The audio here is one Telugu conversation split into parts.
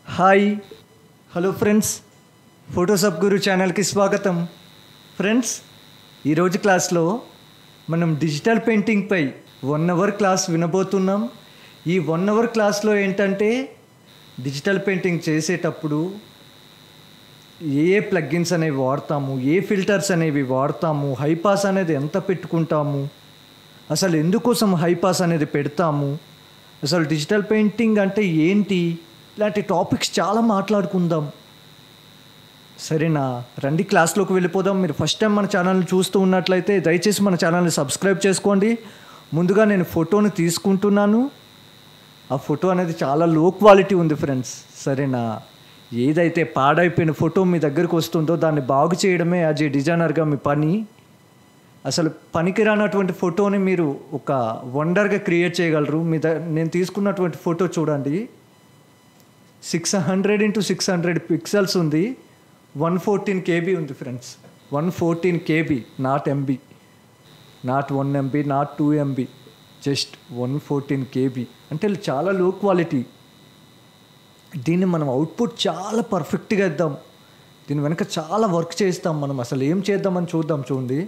Hi hello friends Photoshop Guru ఛానల్కి స్వాగతం ఫ్రెండ్స్ ఈరోజు క్లాస్లో మనం డిజిటల్ పెయింటింగ్పై వన్ అవర్ క్లాస్ వినబోతున్నాం ఈ వన్ అవర్ క్లాస్లో ఏంటంటే డిజిటల్ పెయింటింగ్ చేసేటప్పుడు ఏ ఏ ప్లగ్గిన్స్ అనేవి వాడతాము ఏ ఫిల్టర్స్ అనేవి వాడతాము హైపాస్ అనేది ఎంత పెట్టుకుంటాము అసలు ఎందుకోసం హైపాస్ అనేది పెడతాము అసలు డిజిటల్ పెయింటింగ్ అంటే ఏంటి ఇలాంటి టాపిక్స్ చాలా మాట్లాడుకుందాం సరేనా రండి క్లాస్లోకి వెళ్ళిపోదాం మీరు ఫస్ట్ టైం మన ఛానల్ని చూస్తూ ఉన్నట్లయితే దయచేసి మన ఛానల్ని సబ్స్క్రైబ్ చేసుకోండి ముందుగా నేను ఫోటోని తీసుకుంటున్నాను ఆ ఫోటో అనేది చాలా లో క్వాలిటీ ఉంది ఫ్రెండ్స్ సరేనా ఏదైతే పాడైపోయిన ఫోటో మీ దగ్గరకు వస్తుందో దాన్ని బాగు చేయడమే యాజ్ ఏ డిజైనర్గా మీ పని అసలు పనికిరానటువంటి ఫోటోని మీరు ఒక వండర్గా క్రియేట్ చేయగలరు మీ ద నేను తీసుకున్నటువంటి ఫోటో చూడండి six hundred into six hundred pixels ఉంది వన్ ఫోర్టీన్ కేబీ ఉంది friends one fourteen KB not MB not one MB not two MB just one fourteen KB అంటే చాలా లో క్వాలిటీ దీన్ని మనం అవుట్పుట్ చాలా పర్ఫెక్ట్గా ఇద్దాం దీని వెనక చాలా వర్క్ చేస్తాం మనం అసలు ఏం చేద్దామని చూద్దాం చూడండి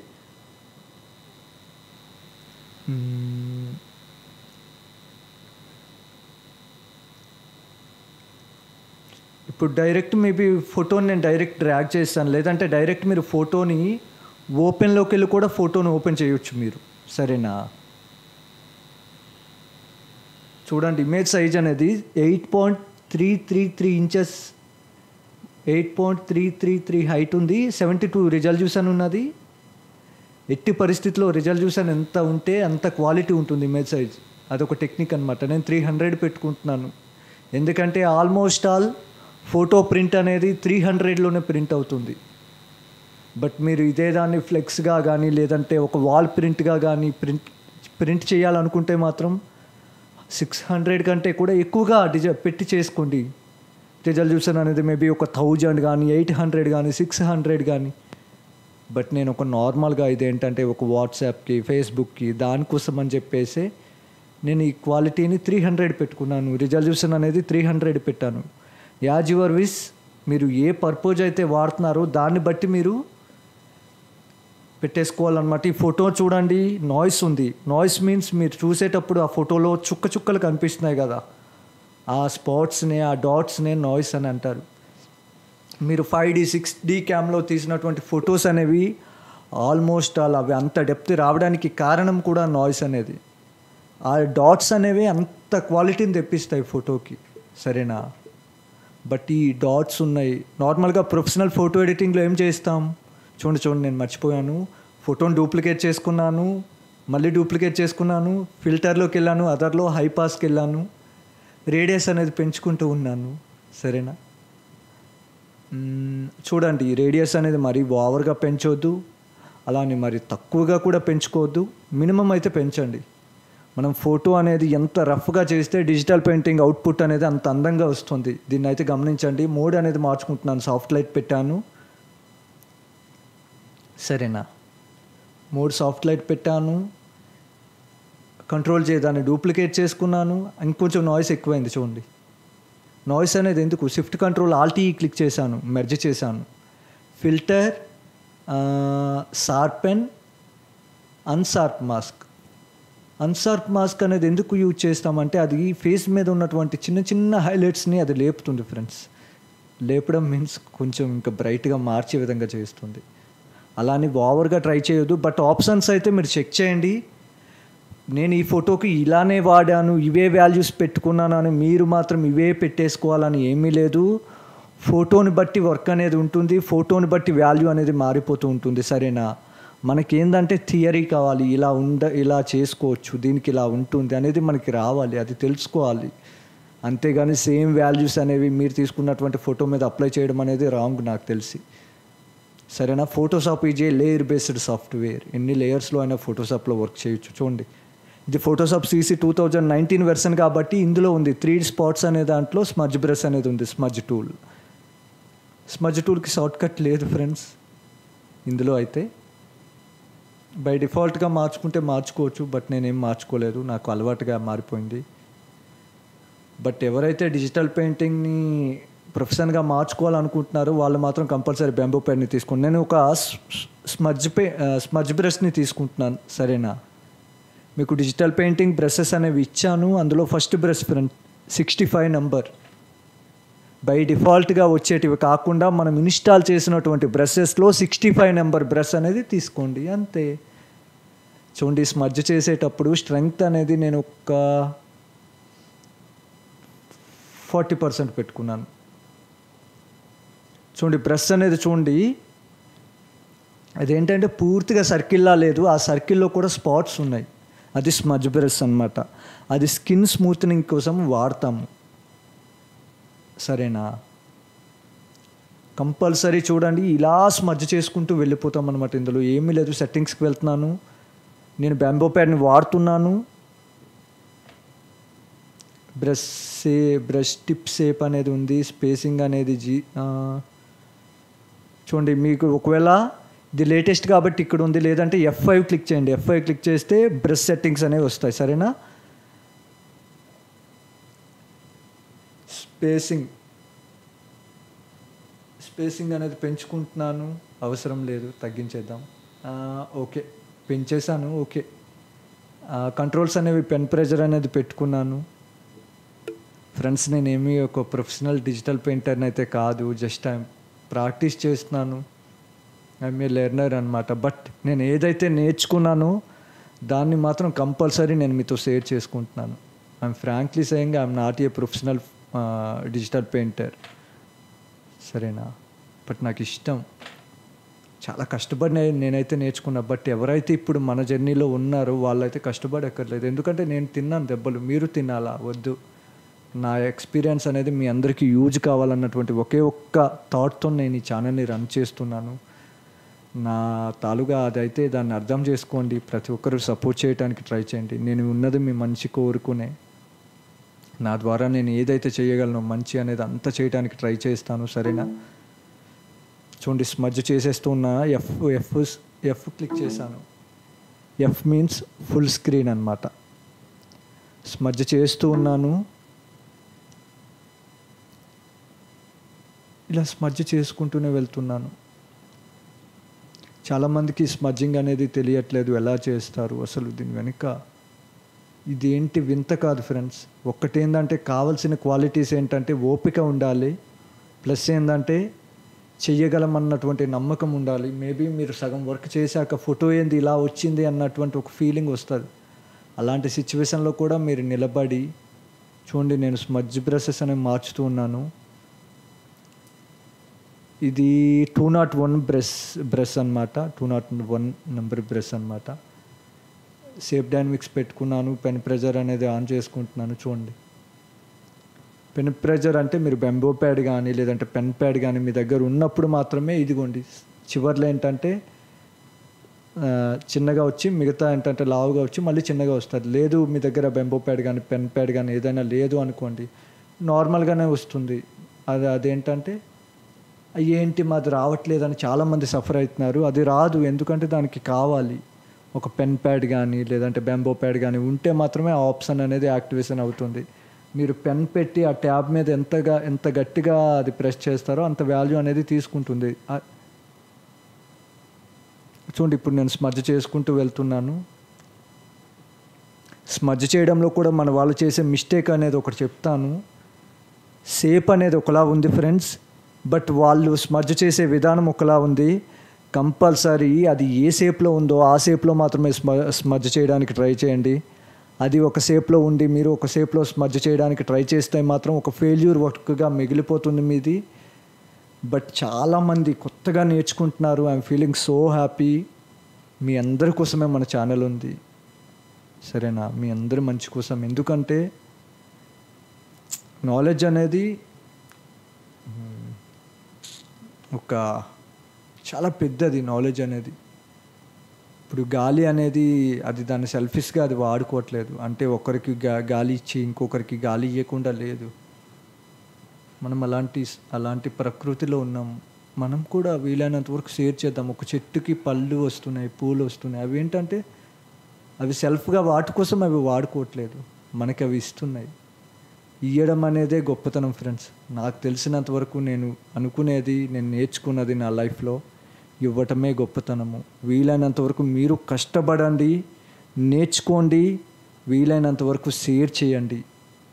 మ్మ్. ఇప్పుడు డైరెక్ట్ మేబీ ఫోటోని నేను డైరెక్ట్ డ్రాగ్ చేస్తాను లేదంటే డైరెక్ట్ మీరు ఫోటోని ఓపెన్లోకి వెళ్ళి కూడా ఫోటోని ఓపెన్ చేయొచ్చు మీరు సరేనా చూడండి ఇమేజ్ సైజ్ అనేది eight point three three three inches eight point three three three height ఉంది సెవెంటీ టూ రిజల్యూషన్ ఉన్నది ఎట్టి పరిస్థితిలో రిజల్యూషన్ ఎంత ఉంటే అంత క్వాలిటీ ఉంటుంది ఇమేజ్ సైజ్ అదొక టెక్నిక్ అనమాట నేను త్రీ హండ్రెడ్ పెట్టుకుంటున్నాను ఎందుకంటే ఆల్మోస్ట్ ఆల్ ఫోటో ప్రింట్ అనేది త్రీ హండ్రెడ్లోనే ప్రింట్ అవుతుంది బట్ మీరు ఇదే దాన్ని ఫ్లెక్స్గా కానీ లేదంటే ఒక వాల్ ప్రింట్గా కానీ ప్రింట్ ప్రింట్ చేయాలనుకుంటే మాత్రం సిక్స్ హండ్రెడ్ కంటే కూడా ఎక్కువగా డిజ పెట్టి చేసుకోండి రిజల్యూషన్ అనేది మేబీ ఒక థౌజండ్ కానీ ఎయిట్ హండ్రెడ్ కానీ సిక్స్ హండ్రెడ్ కానీ బట్ నేను ఒక నార్మల్గా ఇది ఏంటంటే ఒక వాట్సాప్కి ఫేస్బుక్కి దానికోసం అని చెప్పేసి నేను ఈ క్వాలిటీని త్రీ హండ్రెడ్ పెట్టుకున్నాను రిజల్యూషన్ అనేది త్రీ హండ్రెడ్ పెట్టాను యాజ్ యువర్ విస్ మీరు ఏ పర్పోజ్ అయితే వాడుతున్నారో దాన్ని బట్టి మీరు పెట్టేసుకోవాలన్నమాట ఈ ఫోటో చూడండి నాయిస్ ఉంది నాయిస్ మీన్స్ మీరు చూసేటప్పుడు ఆ ఫోటోలో చుక్క చుక్కలు కనిపిస్తున్నాయి కదా ఆ స్పాట్స్ని ఆ డాట్స్ని నాయిస్ అని అంటారు మీరు ఫైవ్ డి సిక్స్ డి క్యామ్లో తీసినటువంటి ఫొటోస్ అనేవి ఆల్మోస్ట్ ఆల్ అవి అంత డెప్త్ రావడానికి కారణం కూడా నాయిస్ అనేది ఆ డాట్స్ అనేవి అంత క్వాలిటీని తెప్పిస్తాయి ఫోటోకి సరేనా బట్ ఈ డాట్స్ ఉన్నాయి నార్మల్గా ప్రొఫెషనల్ ఫోటో ఎడిటింగ్లో ఏం చేస్తాం చూడండి చూడండి నేను మర్చిపోయాను ఫోటోని డూప్లికేట్ చేసుకున్నాను మళ్ళీ డూప్లికేట్ చేసుకున్నాను ఫిల్టర్లోకి వెళ్ళాను అదర్లో హైపాస్కి వెళ్ళాను రేడియస్ అనేది పెంచుకుంటూ ఉన్నాను సరేనా మ్మ్, చూడండి రేడియస్ అనేది మరీ ఓవర్గా పెంచొద్దు అలానే మరి తక్కువగా కూడా పెంచుకోవద్దు మినిమం అయితే పెంచండి మనం ఫోటో అనేది ఎంత రఫ్గా చేస్తే డిజిటల్ పెయింటింగ్ అవుట్పుట్ అనేది అంత అందంగా వస్తుంది దీన్ని అయితే గమనించండి మోడ్ అనేది మార్చుకుంటున్నాను సాఫ్ట్ లైట్ పెట్టాను సరేనా మోడ్ సాఫ్ట్ లైట్ పెట్టాను కంట్రోల్ చేయదాన్ని డూప్లికేట్ చేసుకున్నాను ఇంకొంచెం నాయిస్ ఎక్కువైంది చూడండి నాయిస్ అనేది ఎందుకు షిఫ్ట్ కంట్రోల్ ఆల్టీ క్లిక్ చేశాను మెర్జ్ చేశాను filter sharpen unsharp mask unsharp mask అనేది ఎందుకు యూజ్ చేస్తామంటే అది ఫేస్ మీద ఉన్నటువంటి చిన్న చిన్న హైలైట్స్ని అది లేపుతుంది ఫ్రెండ్స్ లేపడం మీన్స్ కొంచెం ఇంకా బ్రైట్గా మార్చే విధంగా చేస్తుంది అలానే ఓవర్గా ట్రై చేయొద్దు బట్ ఆప్షన్స్ అయితే మీరు చెక్ చేయండి నేను ఈ ఫోటోకి ఇలానే వాడాను ఇవే వాల్యూస్ పెట్టుకున్నాను అని మీరు మాత్రం ఇవే పెట్టేసుకోవాలని ఏమీ లేదు ఫోటోని బట్టి వర్క్ అనేది ఉంటుంది ఫోటోని బట్టి వాల్యూ అనేది మారిపోతూ ఉంటుంది సరేనా మనకి ఏంటంటే థియరీ కావాలి ఇలా ఉండ ఇలా చేసుకోవచ్చు దీనికి ఇలా ఉంటుంది అనేది మనకి రావాలి అది తెలుసుకోవాలి అంతేగాని సేమ్ వాల్యూస్ అనేవి మీరు తీసుకున్నటువంటి ఫోటో మీద అప్లై చేయడం అనేది రాంగ్ నాకు తెలిసి సరేనా Photoshop is a layer based software ఎన్ని లేయర్స్లో అయినా ఫోటోషాప్లో వర్క్ చేయొచ్చు చూడండి ఇది Photoshop CC two thousand nineteen version కాబట్టి ఇందులో ఉంది త్రీ స్పాట్స్ అనే దాంట్లో స్మజ్ బ్రష్ అనేది ఉంది స్మజ్ టూల్ స్మజ్ టూల్కి షార్ట్ కట్ లేదు ఫ్రెండ్స్ ఇందులో అయితే బై డిఫాల్ట్గా మార్చుకుంటే మార్చుకోవచ్చు బట్ నేనేం మార్చుకోలేదు నాకు అలవాటుగా మారిపోయింది బట్ ఎవరైతే డిజిటల్ పెయింటింగ్ని ప్రొఫెషన్గా మార్చుకోవాలనుకుంటున్నారో వాళ్ళు మాత్రం కంపల్సరీ బ్యాంబూ ప్యాడ్ని తీసుకోండి నేను ఒక స్మర్జ్ పే స్మర్జ్ బ్రష్ని తీసుకుంటున్నాను సరేనా మీకు డిజిటల్ పెయింటింగ్ బ్రషెస్ అనేవి ఇచ్చాను అందులో first brush friend sixty five number by డిఫాల్ట్గా వచ్చేటివి కాకుండా మనం ఇన్స్టాల్ చేసినటువంటి బ్రషెస్లో సిక్స్టీ ఫైవ్ నెంబర్ బ్రష్ అనేది తీసుకోండి అంతే చూడండి స్మర్జ్ చేసేటప్పుడు స్ట్రెంగ్త్ అనేది నేను ఒక ఫార్టీ పర్సెంట్ పెట్టుకున్నాను చూడండి బ్రష్ అనేది చూడండి అదేంటంటే పూర్తిగా సర్కిల్లా లేదు ఆ సర్కిల్లో కూడా స్పాట్స్ ఉన్నాయి అది స్మజ్ బ్రష్ అనమాట అది స్కిన్ స్మూత్నింగ్ కోసం వాడతాము సరేనా కంపల్సరీ చూడండి ఇలా స్మజ్ చేసుకుంటూ వెళ్ళిపోతాం అనమాట ఇందులో ఏమీ లేదు సెట్టింగ్స్కి వెళ్తున్నాను నేను బ్యాంబో ప్యాడ్ని వాడుతున్నాను బ్రష్ సే బ్రష్ టిప్ సేప్ అనేది ఉంది స్పేసింగ్ అనేది జీ ఆ, చూడండి మీకు ఒకవేళ ఇది లేటెస్ట్ కాబట్టి ఇక్కడ ఉంది లేదంటే ఎఫ్ ఫైవ్ క్లిక్ చేయండి ఎఫ్ ఫైవ్ క్లిక్ చేస్తే బ్రష్ సెట్టింగ్స్ అనేవి వస్తాయి సరేనా స్పేసింగ్ స్పేసింగ్ అనేది పెంచుకుంటున్నాను అవసరం లేదు తగ్గించేద్దాం ఆ, ఓకే పెంచేసాను ఓకే కంట్రోల్స్ అనేవి పెన్ ప్రెజర్ అనేది పెట్టుకున్నాను ఫ్రెండ్స్ నేనేమి ఒక ప్రొఫెషనల్ డిజిటల్ పెయింటర్ని అయితే కాదు జస్ట్ ఐమ్ ప్రాక్టీస్ చేస్తున్నాను ఐఎమ్ ఏ లెర్నర్ అనమాట బట్ నేను ఏదైతే నేర్చుకున్నానో దాన్ని మాత్రం కంపల్సరీ నేను మీతో షేర్ చేసుకుంటున్నాను I'm frankly saying I'm not a professional digital painter సరేనా బట్ నాకు ఇష్టం చాలా కష్టపడి నే- నేనైతే నేర్చుకున్నా బట్ ఎవరైతే ఇప్పుడు మన జర్నీలో ఉన్నారో వాళ్ళైతే కష్టపడి ఎక్కర్లేదు ఎందుకంటే నేను తిన్నాను దెబ్బలు మీరు తినాలా వద్దు నా ఎక్స్పీరియన్స్ అనేది మీ అందరికీ యూజ్ కావాలన్నటువంటి ఒకే ఒక్క థాట్తో నేను ఈ ఛానల్ని రన్ చేస్తున్నాను నా తాలుగా అదైతే దాన్ని అర్థం చేసుకోండి ప్రతి ఒక్కరు సపోర్ట్ చేయడానికి ట్రై చేయండి నేను ఉన్నది మీ మంచి కోరుకునే నా ద్వారా నేను ఏదైతే చేయగలను మంచి అనేది అంతా చేయడానికి ట్రై చేస్తాను సరేనా చూడండి స్మజ్ చేసేస్తున్నా ఎఫ్ ఎఫ్ ఎఫ్ క్లిక్ చేశాను ఎఫ్ మీన్స్ ఫుల్ స్క్రీన్ అనమాట స్మజ్ చేస్తూ ఉన్నాను ఇలా స్మజ్ చేసుకుంటూనే వెళ్తున్నాను చాలామందికి స్మజ్జింగ్ అనేది తెలియట్లేదు ఎలా చేస్తారు అసలు దీని వెనుక ఇదేంటి వింత కాదు ఫ్రెండ్స్ ఒక్కటేందంటే కావాల్సిన క్వాలిటీస్ ఏంటంటే ఓపిక ఉండాలి ప్లస్ ఏంటంటే చెయ్యగలం అన్నటువంటి నమ్మకం ఉండాలి మేబీ మీరు సగం వర్క్ చేశాక ఫోటో ఏంది ఇలా వచ్చింది అన్నటువంటి ఒక ఫీలింగ్ వస్తుంది అలాంటి సిచ్యువేషన్లో కూడా మీరు నిలబడి చూడండి నేను స్మజ్ బ్రషెస్ అనేవి మార్చుతూ ఉన్నాను ఇది two not one brush brush అనమాట two not one number brush అనమాట సేఫ్ డైనమిక్స్ పెట్టుకున్నాను పెన్ ప్రెజర్ అనేది ఆన్ చేసుకుంటున్నాను చూడండి పెన్ ప్రెజర్ అంటే మీరు బెంబో ప్యాడ్ కానీ లేదంటే పెన్ ప్యాడ్ కానీ మీ దగ్గర ఉన్నప్పుడు మాత్రమే ఇదిగోండి చివర్లో ఏంటంటే ఆ, చిన్నగా వచ్చి మిగతా ఏంటంటే లావుగా వచ్చి మళ్ళీ చిన్నగా వస్తుంది లేదు మీ దగ్గర బెంబో ప్యాడ్ కానీ పెన్ ప్యాడ్ కానీ ఏదైనా లేదు అనుకోండి నార్మల్గానే వస్తుంది అది అదేంటంటే ఏంటి మాది రావట్లేదని చాలామంది సఫర్ అవుతున్నారు అది రాదు ఎందుకంటే దానికి కావాలి ఒక పెన్ ప్యాడ్ కానీ లేదంటే బెంబో ప్యాడ్ కానీ ఉంటే మాత్రమే ఆ ఆప్షన్ అనేది యాక్టివేషన్ అవుతుంది మీరు పెన్ పెట్టి ఆ ట్యాబ్ మీద ఎంతగా ఎంత గట్టిగా అది ప్రెస్ చేస్తారో అంత వాల్యూ అనేది తీసుకుంటుంది ఆ- చూడండి ఇప్పుడు నేను స్మజ్ చేసుకుంటూ వెళ్తున్నాను స్మజ్ చేయడంలో కూడా మన వాళ్ళు చేసే మిస్టేక్ అనేది ఒకటి చెప్తాను సేప్ అనేది ఒకలా ఉంది ఫ్రెండ్స్ బట్ వాళ్ళు స్మజ్ చేసే విధానం ఒకలా ఉంది కంపల్సరీ అది ఏ షేప్లో ఉందో ఆ షేప్లో మాత్రమే స్మ స్మజ్ చేయడానికి ట్రై చేయండి అది ఒక షేప్లో ఉండి మీరు ఒక షేప్లో స్మజ్ చేయడానికి ట్రై చేస్తే మాత్రం ఒక ఫెయిల్యూర్ వర్క్గా మిగిలిపోతుంది మీది బట్ చాలామంది కొత్తగా నేర్చుకుంటున్నారు ఐఎమ్ ఫీలింగ్ సో హ్యాపీ మీ అందరి కోసమే మన ఛానల్ ఉంది సరేనా మీ అందరి మంచి కోసం ఎందుకంటే నాలెడ్జ్ అనేది మ్, ఒక చాలా పెద్దది నాలెడ్జ్ అనేది ఇప్పుడు గాలి అనేది అది దాన్ని సెల్ఫిష్గా అది వాడుకోవట్లేదు అంటే ఒకరికి గా- గాలి ఇచ్చి ఇంకొకరికి గాలి ఇవ్వకుండా లేదు మనం అలాంటి అలాంటి ప్రకృతిలో ఉన్నాం మనం కూడా వీలైనంత వరకు షేర్ చేద్దాం ఒక చెట్టుకి పళ్ళు వస్తున్నాయి పూలు వస్తున్నాయి అవి ఏంటంటే అవి సెల్ఫ్గా వాటి కోసం అవి వాడుకోవట్లేదు మనకి అవి ఇస్తున్నాయి ఇవ్వడం అనేదే గొప్పతనం ఫ్రెండ్స్ నాకు తెలిసినంత వరకు నేను అనుకునేది నేను నేర్చుకున్నది నా లైఫ్లో ఇవ్వటమే గొప్పతనము వీలైనంత వరకు మీరు కష్టపడండి నేర్చుకోండి వీలైనంత వరకు షేర్ చేయండి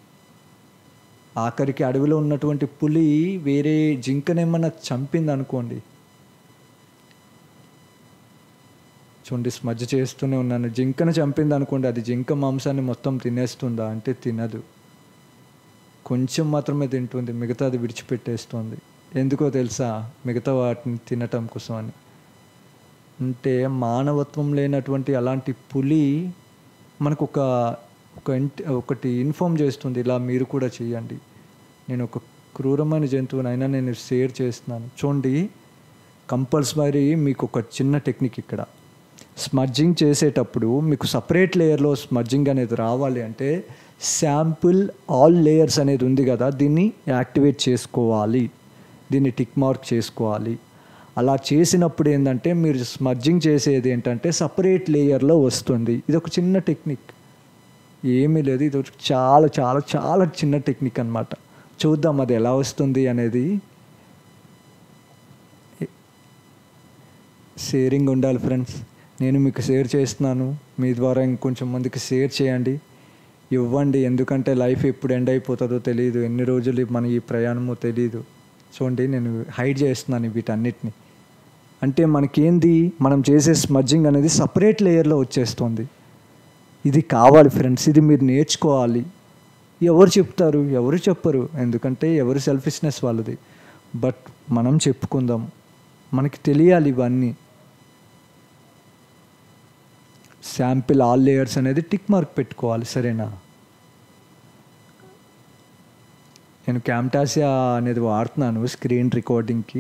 ఆఖరికి అడవిలో ఉన్నటువంటి పులి వేరే జింకనేమన్నా చంపింది అనుకోండి చూడండి స్మజ్ చేస్తూనే ఉన్నాను జింకను చంపింది అనుకోండి అది జింక మాంసాన్ని మొత్తం తినేస్తుందా అంటే తినదు కొంచెం మాత్రమే తింటుంది మిగతాది విడిచిపెట్టేస్తుంది ఎందుకో తెలుసా మిగతా వాటిని తినటం కోసం అని అంటే మానవత్వం లేనటువంటి అలాంటి పులి మనకు ఒక ఒక ఇంట్ ఒకటి ఇన్ఫామ్ చేస్తుంది ఇలా మీరు కూడా చేయండి నేను ఒక క్రూరమైన జంతువునైనా నేను షేర్ చేస్తున్నాను చూడండి కంపల్సరీ మీకు ఒక చిన్న టెక్నిక్ ఇక్కడ స్మడ్జింగ్ చేసేటప్పుడు మీకు సపరేట్ లేయర్లో స్మడ్జింగ్ అనేది రావాలి అంటే శాంపుల్ ఆల్ లేయర్స్ అనేది ఉంది కదా దీన్ని యాక్టివేట్ చేసుకోవాలి దీన్ని టిక్ మార్క్ చేసుకోవాలి అలా చేసినప్పుడు ఏంటంటే మీరు స్మడ్జింగ్ చేసేది ఏంటంటే సపరేట్ లేయర్లో వస్తుంది ఇది ఒక చిన్న టెక్నిక్ ఏమీ లేదు ఇది ఒక చాలా చాలా చాలా చిన్న టెక్నిక్ అనమాట చూద్దాం అది ఎలా వస్తుంది అనేది షేరింగ్ ఉండాలి ఫ్రెండ్స్ నేను మీకు షేర్ చేస్తున్నాను మీ ద్వారా ఇంకొంచెం మందికి షేర్ చేయండి ఇవ్వండి ఎందుకంటే లైఫ్ ఎప్పుడు ఎండ్ అయిపోతుందో తెలియదు ఎన్ని రోజులు మన ఈ ప్రయాణమో తెలియదు చూడండి నేను హైడ్ చేస్తున్నాను వీటన్నిటిని అంటే మనకేంది మనం చేసే స్మడ్జింగ్ అనేది సపరేట్ లేయర్లో వచ్చేస్తుంది ఇది కావాలి ఫ్రెండ్స్ ఇది మీరు నేర్చుకోవాలి ఎవరు చెప్తారు ఎవరు చెప్పరు ఎందుకంటే ఎవరు సెల్ఫిష్నెస్ వాళ్ళది బట్ మనం చెప్పుకుందాం మనకి తెలియాలి ఇవన్నీ శాంపిల్ ఆల్ లేయర్స్ అనేది టిక్ మార్క్ పెట్టుకోవాలి సరేనా నేను క్యామ్టాసియా అనేది వాడుతున్నాను స్క్రీన్ రికార్డింగ్కి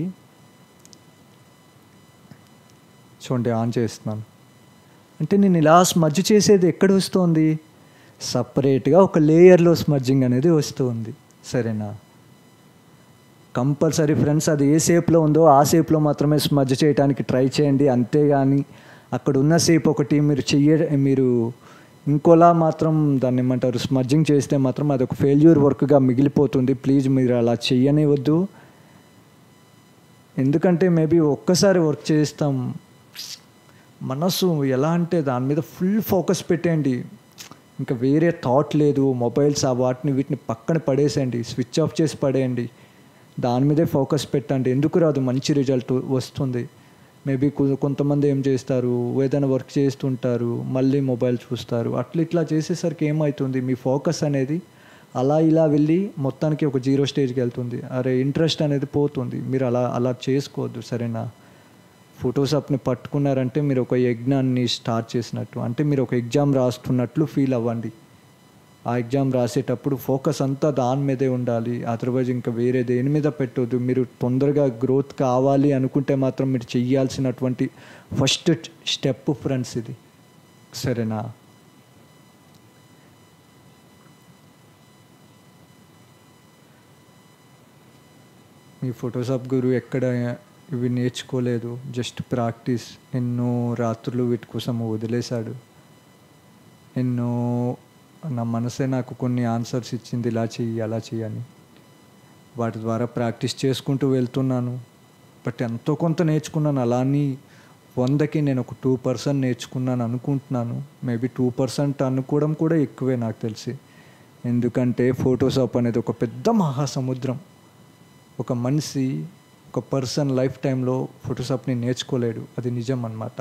చూడండి ఆన్ చేస్తున్నాను అంటే నేను ఇలా స్మజ్ చేసేది ఎక్కడ వస్తుంది సపరేట్గా ఒక లేయర్లో స్మడ్జింగ్ అనేది వస్తుంది సరేనా కంపల్సరీ ఫ్రెండ్స్ అది ఏ షేప్లో ఉందో ఆ షేప్లో మాత్రమే స్మజ్ చేయడానికి ట్రై చేయండి అంతేగాని అక్కడ ఉన్న షేప్ ఒకటి మీరు చెయ్య మీరు ఇంకోలా మాత్రం దాన్ని ఏమంటారు స్మడ్జింగ్ చేస్తే మాత్రం అది ఒక ఫెయిల్యూర్ వర్క్గా మిగిలిపోతుంది ప్లీజ్ మీరు అలా చెయ్యనివద్దు ఎందుకంటే మేబీ ఒక్కసారి వర్క్ చేస్తాం మనసు ఎలా అంటే దాని మీద ఫుల్ ఫోకస్ పెట్టేయండి ఇంకా వేరే థాట్ లేదు మొబైల్స్ ఆ వాటిని వీటిని పక్కన పడేసేయండి స్విచ్ ఆఫ్ చేసి పడేయండి దాని మీదే ఫోకస్ పెట్టండి ఎందుకు రాదు మంచి రిజల్ట్ వస్తుంది మేబీ కొంతమంది ఏం చేస్తారు ఏదైనా వర్క్ చేస్తుంటారు మళ్ళీ మొబైల్ చూస్తారు అట్లా ఇట్లా చేసేసరికి ఏమవుతుంది మీ ఫోకస్ అనేది అలా ఇలా వెళ్ళి మొత్తానికి ఒక జీరో స్టేజ్కి వెళ్తుంది అరే ఇంట్రెస్ట్ అనేది పోతుంది మీరు అలా అలా చేసుకోవద్దు సరేనా ఫోటోషాప్ని పట్టుకున్నారంటే మీరు ఒక యజ్ఞాన్ని స్టార్ట్ చేసినట్టు అంటే మీరు ఒక ఎగ్జామ్ రాస్తున్నట్లు ఫీల్ అవ్వండి ఆ ఎగ్జామ్ రాసేటప్పుడు ఫోకస్ అంతా దాని మీదే ఉండాలి అదర్వైజ్ ఇంకా వేరే దేని మీద పెట్టొద్దు మీరు తొందరగా గ్రోత్ కావాలి అనుకుంటే మాత్రం మీరు చెయ్యాల్సినటువంటి ఫస్ట్ స్టెప్ ఫ్రెండ్స్ ఇది సరేనా మీ ఫోటోషాప్ గురు ఎక్కడ ఇవి నేర్చుకోలేదు జస్ట్ ప్రాక్టీస్ ఎన్నో రాత్రులు వీటి కోసం వదిలేశాడు ఎన్నో నా మనసే నాకు కొన్ని ఆన్సర్స్ ఇచ్చింది ఇలా చెయ్యి అలా చెయ్యని వాటి ద్వారా ప్రాక్టీస్ చేసుకుంటూ వెళ్తున్నాను బట్ ఎంతో కొంత నేర్చుకున్నాను అలా అని వందకి నేను ఒక టూ పర్సెంట్ నేర్చుకున్నాను అనుకుంటున్నాను మేబీ టూ పర్సెంట్ అనుకోవడం కూడా ఎక్కువే నాకు తెలిసి ఎందుకంటే ఫోటోషాప్ అనేది ఒక పెద్ద మహాసముద్రం ఒక మనిషి ఒక పర్సన్ లైఫ్ టైంలో ఫోటోషాప్ని నేర్చుకోలేడు అది నిజం అన్నమాట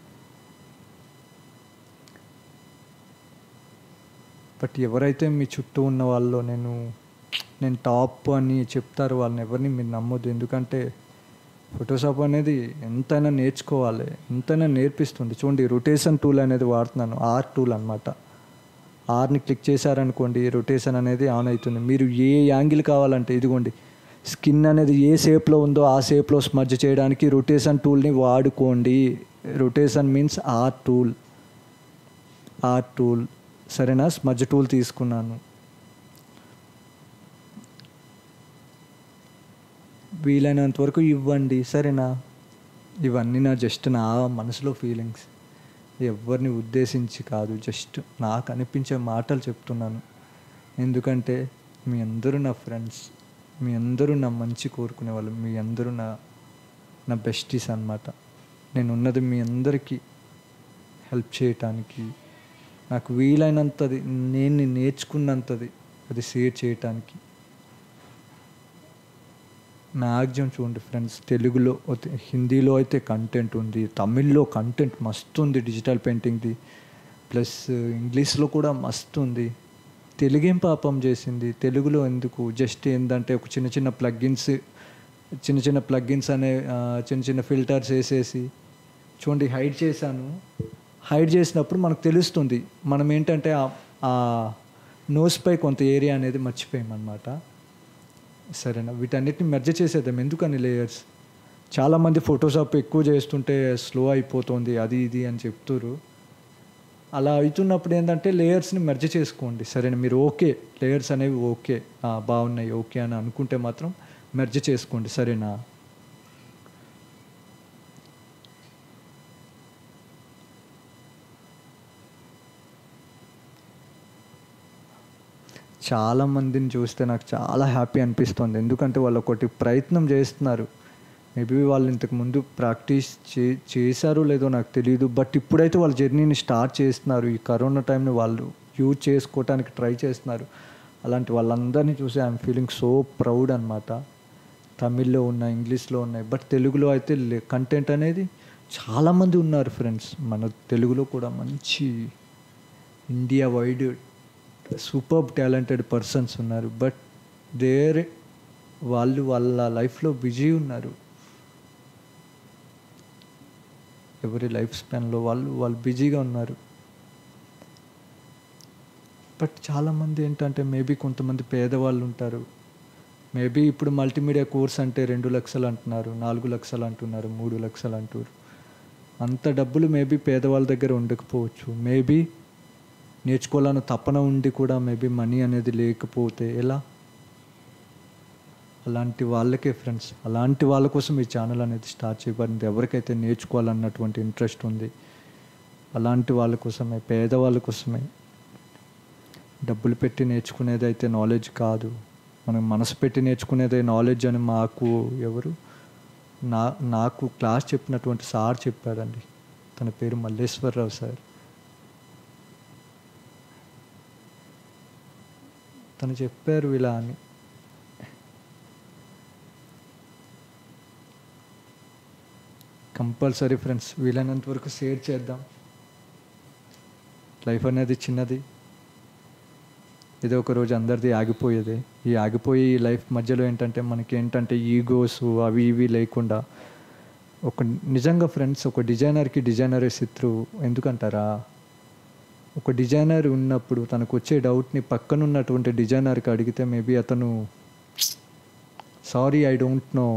బట్ ఎవరైతే మీ చుట్టూ ఉన్న వాళ్ళు నేను నేను టాప్ అని చెప్తారు వాళ్ళని ఎవరిని మీరు నమ్మొద్దు ఎందుకంటే ఫోటోషాప్ అనేది ఎంతైనా నేర్చుకోవాలి ఎంతైనా నేర్పిస్తుంది చూడండి రొటేషన్ టూల్ అనేది వాడుతున్నాను ఆర్ టూల్ అనమాట ఆర్ని క్లిక్ చేశారనుకోండి రొటేషన్ అనేది ఆన్ అవుతుంది మీరు ఏ యాంగిల్ కావాలంటే ఇదిగోండి స్కిన్ అనేది ఏ షేప్లో ఉందో ఆ షేప్లో స్మర్జ్ చేయడానికి రొటేషన్ టూల్ని వాడుకోండి rotation means R tool R tool సరేనా స్మజ్ టూల్ తీసుకున్నాను వీలైనంత వరకు ఇవ్వండి సరేనా ఇవన్నీ నా జస్ట్ నా మనసులో ఫీలింగ్స్ ఎవరిని ఉద్దేశించి కాదు జస్ట్ నాకు అనిపించే మాటలు చెప్తున్నాను ఎందుకంటే మీ అందరూ నా ఫ్రెండ్స్ మీ అందరూ నా మంచి కోరుకునే వాళ్ళు మీ అందరూ నా నా బెస్టీస్ అనమాట నేను ఉన్నది మీ అందరికీ హెల్ప్ చేయటానికి నాకు వీలైనంతది నేను నేర్చుకున్నంతది అది షేర్ చేయటానికి మ్యాక్సిమం చూడండి ఫ్రెండ్స్ తెలుగులో అయితే- హిందీలో అయితే కంటెంట్ ఉంది తమిళ్లో కంటెంట్ మస్తు ఉంది డిజిటల్ పెయింటింగ్ది ప్లస్ ఇంగ్లీష్లో కూడా మస్తు ఉంది తెలుగేం పాపం చేసింది తెలుగులో ఎందుకు జస్ట్ ఏంటంటే ఒక చిన్న చిన్న ప్లగ్గిన్స్ చిన్న చిన్న ప్లగ్గిన్స్ అనే ఆ, చిన్న చిన్న ఫిల్టర్స్ వేసేసి చూడండి హైడ్ చేశాను హైడ్ చేసినప్పుడు మనకు తెలుస్తుంది మనం ఏంటంటే ఆ- ఆ నోస్ పై కొంత ఏరియా అనేది మర్చిపోయామన్నమాట సరేనా వీటన్నిటిని మెర్జ్ చేసేద్దాం ఎందుకని లేయర్స్ చాలామంది ఫోటోషాప్ ఎక్కువ చేస్తుంటే స్లో అయిపోతుంది అది ఇది అని చెప్తున్నారు అలా అవుతున్నప్పుడు ఏంటంటే లేయర్స్ని మెర్జ్ చేసుకోండి సరేనా మీరు ఓకే లేయర్స్ అనేవి ఓకే ఆ, బాగున్నాయి ఓకే అని అనుకుంటే మాత్రం మెర్జ్ చేసుకోండి సరేనా చాలా మందిని చూస్తే నాకు చాలా హ్యాపీ అనిపిస్తుంది ఎందుకంటే వాళ్ళు ఒకటి ప్రయత్నం చేస్తున్నారు మేబీ వాళ్ళు ఇంతకు ముందు ప్రాక్టీస్ చే చేశారో లేదో నాకు తెలియదు బట్ ఇప్పుడైతే వాళ్ళ జర్నీని స్టార్ట్ చేస్తున్నారు ఈ కరోనా టైంని వాళ్ళు యూజ్ చేసుకోవటానికి ట్రై చేస్తున్నారు అలాంటి వాళ్ళందరినీ చూసి ఐఎమ్ ఫీలింగ్ సో ప్రౌడ్ అనమాట తమిళ్లో ఉన్నాయి ఇంగ్లీష్లో ఉన్నాయి బట్ తెలుగులో అయితే కంటెంట్ అనేది చాలామంది ఉన్నారు ఫ్రెండ్స్ మన తెలుగులో కూడా మంచి India wide super talented persons ఉన్నారు బట్ దేర్ వాళ్ళు వాళ్ళ లైఫ్లో బిజీ ఉన్నారు ఎవరి లైఫ్ స్పాన్లో వాళ్ళు వాళ్ళు బిజీగా ఉన్నారు బట్ చాలామంది ఏంటంటే మేబీ కొంతమంది పేదవాళ్ళు ఉంటారు మేబీ ఇప్పుడు మల్టీమీడియా కోర్స్ అంటే రెండు లక్షలు అంటున్నారు నాలుగు లక్షలు అంటున్నారు మూడు లక్షలు అంటారు అంత డబ్బులు మేబీ పేదవాళ్ళ దగ్గర ఉండకపోవచ్చు మేబీ నేర్చుకోవాలని తపన ఉండి కూడా మేబీ మనీ అనేది లేకపోతే ఎలా అలాంటి వాళ్ళకే ఫ్రెండ్స్ అలాంటి వాళ్ళ కోసం ఈ ఛానల్ అనేది స్టార్ట్ చేయబడింది ఎవరికైతే నేర్చుకోవాలన్నటువంటి ఇంట్రెస్ట్ ఉంది అలాంటి వాళ్ళ కోసమే పేదవాళ్ళ కోసమే డబ్బులు పెట్టి నేర్చుకునేది అయితే నాలెడ్జ్ కాదు మనం మనసు పెట్టి నేర్చుకునేదే నాలెడ్జ్ అని మాకు ఎవరు నా నాకు క్లాస్ చెప్పినటువంటి సార్ చెప్పాడండి తన పేరు మల్లేశ్వరరావు సార్ తను చెప్పారు ఇలా అని కంపల్సరీ ఫ్రెండ్స్ వీలైనంత వరకు షేర్ చేద్దాం లైఫ్ అనేది చిన్నది ఏదో ఒక రోజు అందరిది ఆగిపోయేది ఈ ఆగిపోయి ఈ లైఫ్ మధ్యలో ఏంటంటే మనకి ఏంటంటే ఈగోస్ అవి ఇవి లేకుండా ఒక నిజంగా ఫ్రెండ్స్ ఒక డిజైనర్కి డిజైనరే శత్రువు ఎందుకంటారా ఒక డిజైనర్ ఉన్నప్పుడు తనకు వచ్చే డౌట్ని పక్కన ఉన్నటువంటి డిజైనర్కి అడిగితే మేబీ అతను సారీ ఐ డోంట్ నో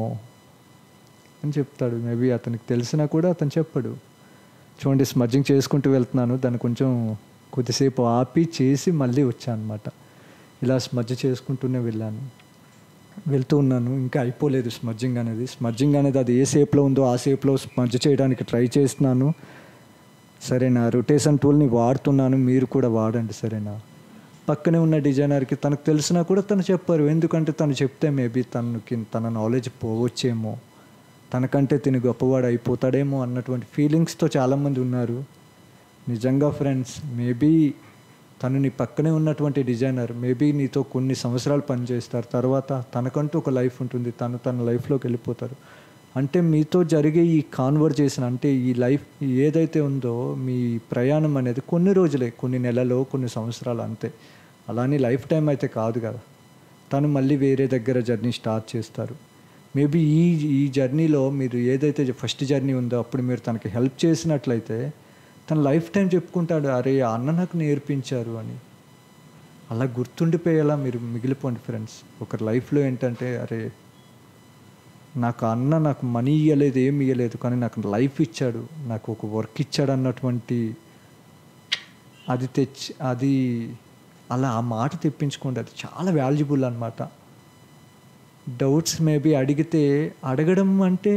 అని చెప్తాడు మేబీ అతనికి తెలిసినా కూడా అతను చెప్పడు చూడండి స్మర్జింగ్ చేసుకుంటూ వెళ్తున్నాను దాన్ని కొంచెం కొద్దిసేపు ఆపి చేసి మళ్ళీ వచ్చాను అనమాట ఇలా స్మర్జ్ చేసుకుంటూనే వెళ్ళాను వెళ్తూ ఉన్నాను ఇంకా అయిపోలేదు స్మర్జింగ్ అనేది స్మర్జింగ్ అనేది అది ఏ షేప్లో ఉందో ఆ షేప్లో స్మర్జ్ చేయడానికి ట్రై చేస్తున్నాను సరేనా రొటేషన్ టూల్ని వాడుతున్నాను మీరు కూడా వాడండి సరేనా పక్కనే ఉన్న డిజైనర్కి తనకు తెలిసినా కూడా తను చెప్పారు ఎందుకంటే తను చెప్తే మేబీ తనకి తన నాలెడ్జ్ పోవచ్చేమో తనకంటే తిని గొప్పవాడు అయిపోతాడేమో అన్నటువంటి ఫీలింగ్స్తో చాలామంది ఉన్నారు నిజంగా ఫ్రెండ్స్ మేబీ తను నీ పక్కనే ఉన్నటువంటి డిజైనర్ మేబీ నీతో కొన్ని సంవత్సరాలు పనిచేస్తారు తర్వాత తనకంటూ ఒక లైఫ్ ఉంటుంది తను తన లైఫ్లోకి వెళ్ళిపోతారు అంటే మీతో జరిగే ఈ కాన్వర్జేషన్ అంటే ఈ లైఫ్ ఏదైతే ఉందో మీ ప్రయాణం అనేది కొన్ని రోజులే కొన్ని నెలలో కొన్ని సంవత్సరాలు అంతే అలానే లైఫ్ టైం అయితే కాదు కదా తను మళ్ళీ వేరే దగ్గర జర్నీ స్టార్ట్ చేస్తారు మేబీ ఈ ఈ జర్నీలో మీరు ఏదైతే ఫస్ట్ జర్నీ ఉందో అప్పుడు మీరు తనకి హెల్ప్ చేసినట్లయితే తన లైఫ్ టైం చెప్పుకుంటాడు అరే ఆ అన్న నాకు నేర్పించారు అని అలా గుర్తుండిపోయేలా మీరు మిగిలిపోండి ఫ్రెండ్స్ ఒకరి లైఫ్లో ఏంటంటే అరే నాకు ఆ అన్న నాకు మనీ ఇవ్వలేదు ఏమి ఇవ్వలేదు కానీ నాకు లైఫ్ ఇచ్చాడు నాకు ఒక వర్క్ ఇచ్చాడు అన్నటువంటి అది తెచ్చి అది అలా ఆ మాట తెప్పించుకోండి అది చాలా వాల్యుబుల్ అనమాట డౌట్స్ మేబీ అడిగితే అడగడం అంటే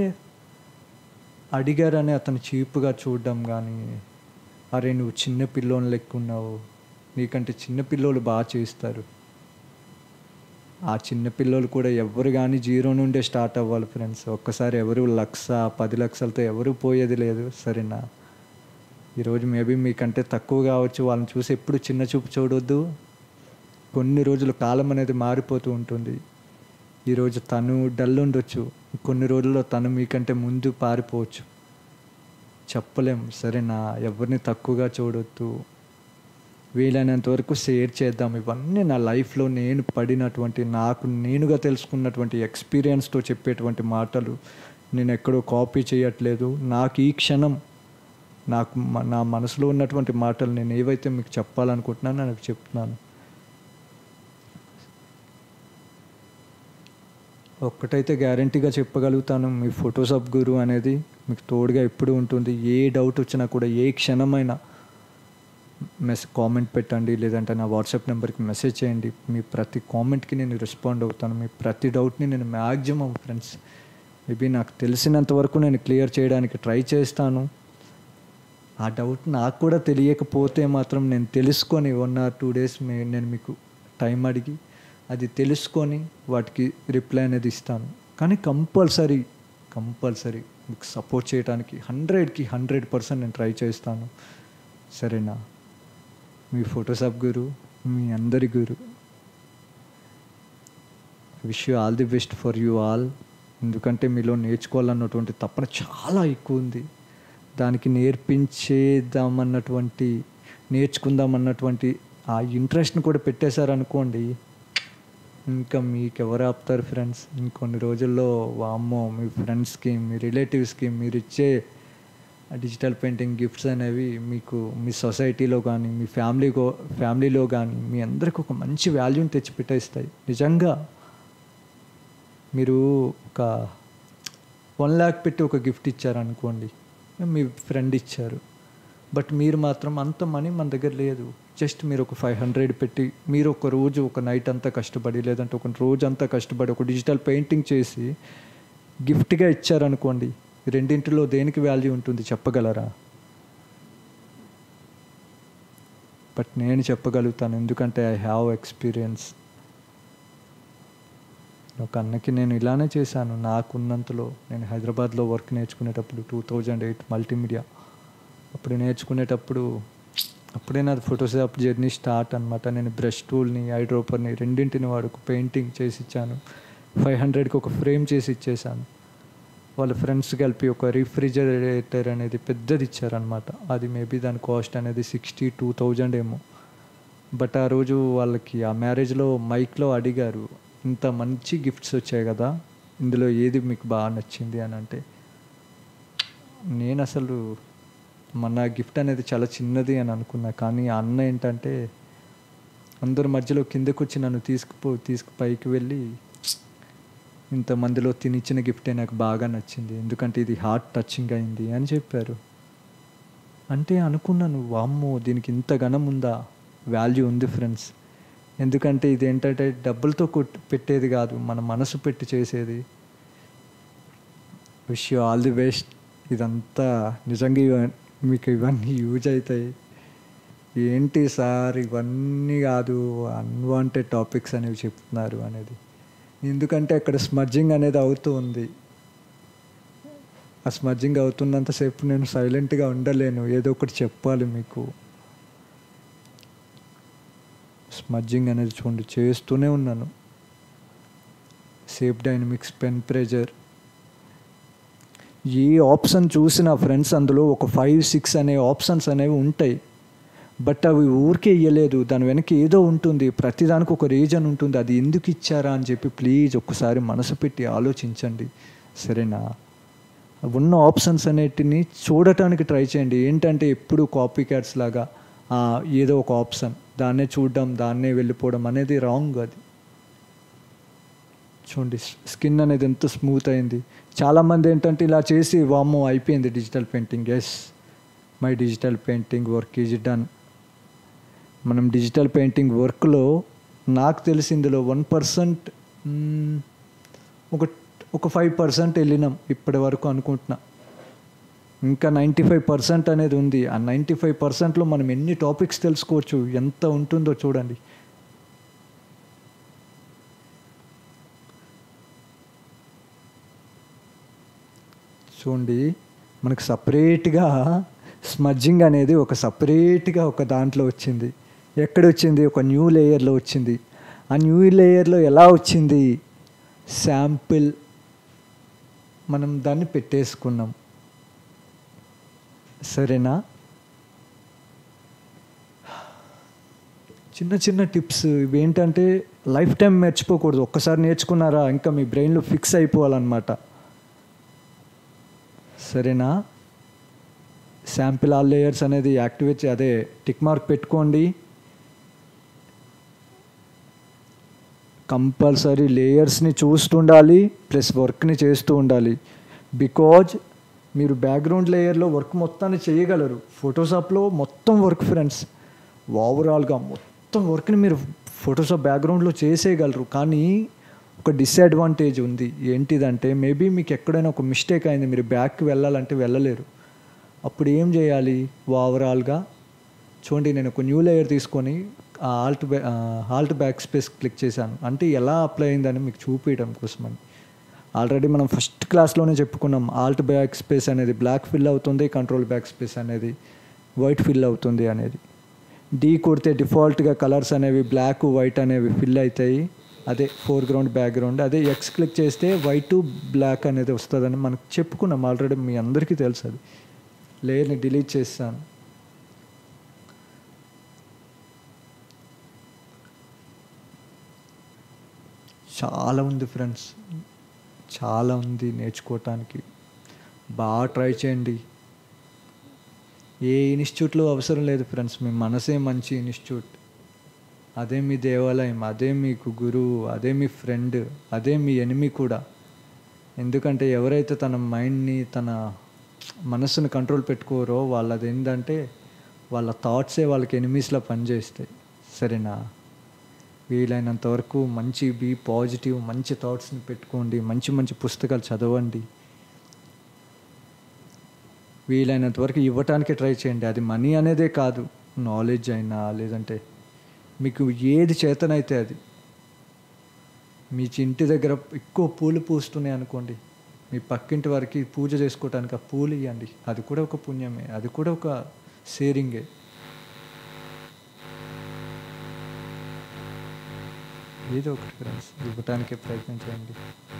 అడిగారని అతను చీప్గా చూడడం కానీ అరే నువ్వు చిన్న పిల్లోని లెక్క ఉన్నావు నీకంటే చిన్న పిల్లోలు బాగా చేస్తారు ఆ చిన్న పిల్లలు కూడా ఎవరు కానీ జీరో నుండే స్టార్ట్ అవ్వాలి ఫ్రెండ్స్ ఒక్కసారి ఎవరు లక్ష పది లక్షలతో ఎవరు పోయేది లేదు సరేనా ఈరోజు మేబీ మీకంటే తక్కువ కావచ్చు వాళ్ళని చూసి ఎప్పుడు చిన్న చూపు చూడొద్దు కొన్ని రోజులు కాలం అనేది మారిపోతూ ఉంటుంది ఈరోజు తను డల్ ఉండొచ్చు కొన్ని రోజుల్లో తను మీకంటే ముందు పారిపోవచ్చు చెప్పలేం సరేనా ఎవరిని తక్కువగా చూడొద్దు వీలైనంత వరకు షేర్ చేద్దాం ఇవన్నీ నా లైఫ్లో నేను పడినటువంటి నాకు నేనుగా తెలుసుకున్నటువంటి ఎక్స్పీరియన్స్తో చెప్పేటువంటి మాటలు నేను ఎక్కడో కాపీ చేయట్లేదు నాకు ఈ క్షణం నాకు మ- నా మనసులో ఉన్నటువంటి మాటలు నేను ఏవైతే మీకు చెప్పాలనుకుంటున్నానో నాకు చెప్తున్నాను ఒక్కటైతే గ్యారంటీగా చెప్పగలుగుతాను మీ ఫోటోషాప్ గురు అనేది మీకు తోడుగా ఎప్పుడు ఉంటుంది ఏ డౌట్ వచ్చినా కూడా ఏ క్షణమైనా మెస్ కామెంట్ పెట్టండి లేదంటే నా వాట్సాప్ నెంబర్కి మెసేజ్ చేయండి మీ ప్రతి కామెంట్కి నేను రెస్పాండ్ అవుతాను మీ ప్రతి డౌట్ని నేను మ్యాక్సిమం ఫ్రెండ్స్ మేబీ నాకు తెలిసినంత వరకు నేను క్లియర్ చేయడానికి ట్రై చేస్తాను ఆ డౌట్ నాకు కూడా తెలియకపోతే మాత్రం నేను తెలుసుకొని వన్ ఆర్ టూ డేస్ నేను మీకు టైం అడిగి అది తెలుసుకొని వాటికి రిప్లై అనేది ఇస్తాను కానీ కంపల్సరీ కంపల్సరీ మీకు సపోర్ట్ చేయడానికి హండ్రెడ్కి హండ్రెడ్ పర్సెంట్ నేను ట్రై చేస్తాను సరేనా మీ ఫోటోషాప్ గురు మీ అందరి గురు wish you all the best for you all ఎందుకంటే మీలో నేర్చుకోవాలన్నటువంటి తపన చాలా ఎక్కువ ఉంది దానికి నేర్పించేద్దామన్నటువంటి నేర్చుకుందామన్నటువంటి ఆ ఇంట్రెస్ట్ని కూడా పెట్టేశారనుకోండి ఇంకా మీకు ఎవరు ఆపుతారు ఫ్రెండ్స్ ఇంకొన్ని రోజుల్లో వామ్మో మీ ఫ్రెండ్స్కి మీ రిలేటివ్స్కి మీరు ఇచ్చే డిజిటల్ పెయింటింగ్ గిఫ్ట్స్ అనేవి మీకు మీ సొసైటీలో కానీ మీ ఫ్యామిలీకో ఫ్యామిలీలో కానీ మీ అందరికి ఒక మంచి వాల్యూని తెచ్చిపెట్టేస్తాయి నిజంగా మీరు ఒక వన్ ల్యాక్ పెట్టి ఒక గిఫ్ట్ ఇచ్చారనుకోండి మీ ఫ్రెండ్ ఇచ్చారు బట్ మీరు మాత్రం అంత మనీ మన దగ్గర లేదు జస్ట్ మీరు ఒక ఫైవ్ హండ్రెడ్ పెట్టి మీరు ఒక రోజు ఒక నైట్ అంతా కష్టపడి లేదంటే ఒక రోజు అంతా కష్టపడి ఒక డిజిటల్ పెయింటింగ్ చేసి గిఫ్ట్గా ఇచ్చారనుకోండి రెండింటిలో దేనికి వాల్యూ ఉంటుంది చెప్పగలరా బట్ నేను చెప్పగలుగుతాను ఎందుకంటే ఐ హ్యావ్ ఎక్స్పీరియన్స్ ఒక అన్నకి నేను ఇలానే చేశాను నాకున్నంతలో నేను హైదరాబాద్లో వర్క్ నేర్చుకునేటప్పుడు టూ థౌజండ్ ఎయిట్ మల్టీమీడియా అప్పుడు నేర్చుకునేటప్పుడు అప్పుడే నాది ఫోటోషాప్ జర్నీ స్టార్ట్ అనమాట నేను బ్రష్ టూల్ని ఐడ్రోపర్ని రెండింటిని వాడుకు పెయింటింగ్ చేసి ఇచ్చాను ఫైవ్ హండ్రెడ్కి ఒక ఫ్రేమ్ చేసి ఇచ్చేసాను వాళ్ళ ఫ్రెండ్స్ కలిపి ఒక రిఫ్రిజరేటర్ అనేది పెద్దది ఇచ్చారనమాట అది మేబీ దాని కాస్ట్ అనేది సిక్స్టీ టూ థౌజండ్ ఏమో బట్ ఆ రోజు వాళ్ళకి ఆ మ్యారేజ్లో మైక్లో అడిగారు ఇంత మంచి గిఫ్ట్స్ వచ్చాయి కదా ఇందులో ఏది మీకు బాగా నచ్చింది అని అంటే నేను అసలు మన గిఫ్ట్ అనేది చాలా చిన్నది అని అనుకున్నా కానీ ఆ అన్న ఏంటంటే అందరి మధ్యలో కిందకు వచ్చి నన్ను తీసుకుపో తీసుకు పైకి వెళ్ళి ఇంతమందిలో తినిచ్చిన గిఫ్టే నాకు బాగా నచ్చింది ఎందుకంటే ఇది హార్ట్ టచింగ్ అయింది అని చెప్పారు అంటే అనుకున్నాను వామ్మో దీనికి ఇంత ఘనం ఉందా వాల్యూ ఉంది ఫ్రెండ్స్ ఎందుకంటే ఇది ఏంటంటే డబ్బులతో కొట్టి పెట్టేది కాదు మన మనసు పెట్టి చేసేది wish you all the best ఇదంతా నిజంగా ఇవ- మీకు ఇవన్నీ యూజ్ అవుతాయి ఏంటి సార్ ఇవన్నీ కాదు అన్వాంటెడ్ టాపిక్స్ అనేవి చెప్తున్నారు అనేది ఎందుకంటే అక్కడ స్మడ్జింగ్ అనేది అవుతూ ఉంది ఆ స్మడ్జింగ్ అవుతున్నంతసేపు నేను సైలెంట్గా ఉండలేను ఏదో ఒకటి చెప్పాలి మీకు స్మడ్జింగ్ అనేది చూడండి చేస్తూనే ఉన్నాను సేఫ్ డైనమిక్స్ పెన్ ప్రెజర్ ఏ ఆప్షన్ చూసినా ఫ్రెండ్స్ అందులో ఒక ఫైవ్ సిక్స్ అనే ఆప్షన్స్ అనేవి ఉంటాయి బట్ అవి ఊరికే ఇయ్యలేదు దాని వెనక ఏదో ఉంటుంది ప్రతిదానికి ఒక రీజన్ ఉంటుంది అది ఎందుకు ఇచ్చారా అని చెప్పి ప్లీజ్ ఒక్కసారి మనసు పెట్టి ఆలోచించండి సరేనా ఉన్న ఆప్షన్స్ అనేటిని చూడటానికి ట్రై చేయండి ఏంటంటే ఎప్పుడు కాపీ క్యాట్స్ లాగా ఆ, ఏదో ఒక ఆప్షన్ దాన్నే చూడడం దాన్నే వెళ్ళిపోవడం అనేది రాంగ్ అది చూడండి స్కిన్ అనేది ఎంత స్మూత్ అయింది చాలామంది ఏంటంటే ఇలా చేసి వామ్మో అయిపోయింది digital painting yes my digital painting work is done మనం డిజిటల్ పెయింటింగ్ వర్క్లో నాకు తెలిసి ఇందులో వన్ పర్సెంట్ ఒక ఒక ఫైవ్ పర్సెంట్ వెళ్ళినాం ఇప్పటి వరకు అనుకుంటున్నా ఇంకా నైంటీ ఫైవ్ పర్సెంట్ అనేది ఉంది ఆ నైంటీ ఫైవ్ పర్సెంట్లో మనం ఎన్ని టాపిక్స్ తెలుసుకోవచ్చు ఎంత ఉంటుందో చూడండి చూడండి మనకు సపరేట్గా స్మజ్జింగ్ అనేది ఒక సపరేట్గా ఒక దాంట్లో వచ్చింది ఎక్కడ వచ్చింది ఒక న్యూ లేయర్లో వచ్చింది ఆ న్యూ లేయర్లో ఎలా వచ్చింది శాంపిల్ మనం దాన్ని పెట్టేసుకున్నాం సరేనా చిన్న చిన్న టిప్స్ ఇవి ఏంటంటే లైఫ్ టైం మర్చిపోకూడదు ఒక్కసారి నేర్చుకున్నారా ఇంకా మీ బ్రెయిన్లో ఫిక్స్ అయిపోవాలన్నమాట సరేనా శాంపిల్ ఆల్ లేయర్స్ అనేది యాక్టివేట్ చే- అదే టిక్ మార్క్ పెట్టుకోండి కంపల్సరీ లేయర్స్ని చూస్తుండాలి ప్లస్ వర్క్ని చేస్తూ ఉండాలి బికాజ్ మీరు బ్యాక్గ్రౌండ్ లేయర్లో వర్క్ మొత్తాన్ని చేయగలరు ఫోటోషాప్లో మొత్తం వర్క్ ఫ్రెండ్స్ ఓవరాల్గా మొత్తం వర్క్ని మీరు ఫోటోషాప్ బ్యాక్గ్రౌండ్లో చేసేయగలరు కానీ ఒక డిసడ్వాంటేజ్ ఉంది ఏంటిదంటే మేబీ మీకు ఎక్కడైనా ఒక మిస్టేక్ అయింది మీరు బ్యాక్కి వెళ్ళాలంటే వెళ్ళలేరు అప్పుడు ఏం చేయాలి ఓవరాల్గా చూడండి నేను ఒక న్యూ లేయర్ తీసుకొని ఆ ఆల్ట్ బ్యా ఆల్ట్ బ్యాక్ స్పేస్ క్లిక్ చేశాను అంటే ఎలా అప్లై అయిందని మీకు చూపించడం కోసమని ఆల్రెడీ మనం ఫస్ట్ క్లాస్లోనే చెప్పుకున్నాం ఆల్ట్ బ్యాక్ స్పేస్ అనేది బ్లాక్ ఫిల్ అవుతుంది కంట్రోల్ బ్యాక్ స్పేస్ అనేది వైట్ ఫిల్ అవుతుంది అనేది డీ కొడితే డిఫాల్ట్గా కలర్స్ అనేవి బ్లాక్ వైట్ అనేవి ఫిల్ అవుతాయి అదే ఫోర్గ్రౌండ్ బ్యాక్గ్రౌండ్ అదే ఎక్స్ క్లిక్ చేస్తే వైట్ బ్లాక్ అనేది వస్తుందని మనకు చెప్పుకున్నాం ఆల్రెడీ మీ అందరికీ తెలుసు అది లేయర్ని డిలీట్ చేస్తాను చాలా ఉంది ఫ్రెండ్స్ చాలా ఉంది నేర్చుకోవటానికి బాగా ట్రై చేయండి ఏ ఇన్స్టిట్యూట్లో అవసరం లేదు ఫ్రెండ్స్ మీ మనసే మంచి ఇన్స్టిట్యూట్ అదే మీ దేవాలయం అదే మీకు గురువు అదే మీ ఫ్రెండ్ అదే మీ ఎనిమి కూడా ఎందుకంటే ఎవరైతే తన మైండ్ని తన మనస్సుని కంట్రోల్ పెట్టుకోరో వాళ్ళది ఏంటంటే వాళ్ళ థాట్సే వాళ్ళకి ఎనిమీస్లా పనిచేస్తాయి సరేనా వీలైనంత వరకు మంచి బీ పాజిటివ్ మంచి థాట్స్ని పెట్టుకోండి మంచి మంచి పుస్తకాలు చదవండి వీలైనంత వరకు ఇవ్వటానికి ట్రై చేయండి అది మనీ అనేదే కాదు నాలెడ్జ్ అయినా లేదంటే మీకు ఏది చేతనైతే అది మీ ఇంటి దగ్గర ఎక్కువ పూలు పూస్తున్నాయి అనుకోండి మీ పక్కింటి వారికి పూజ చేసుకోవటానికి ఆ పూలు ఇవ్వండి అది కూడా ఒక పుణ్యమే అది కూడా ఒక షేరింగే ఏదో ఒకటి ఫ్రెండ్స్ ఇవ్వటానికే ప్రయత్నం చేయండి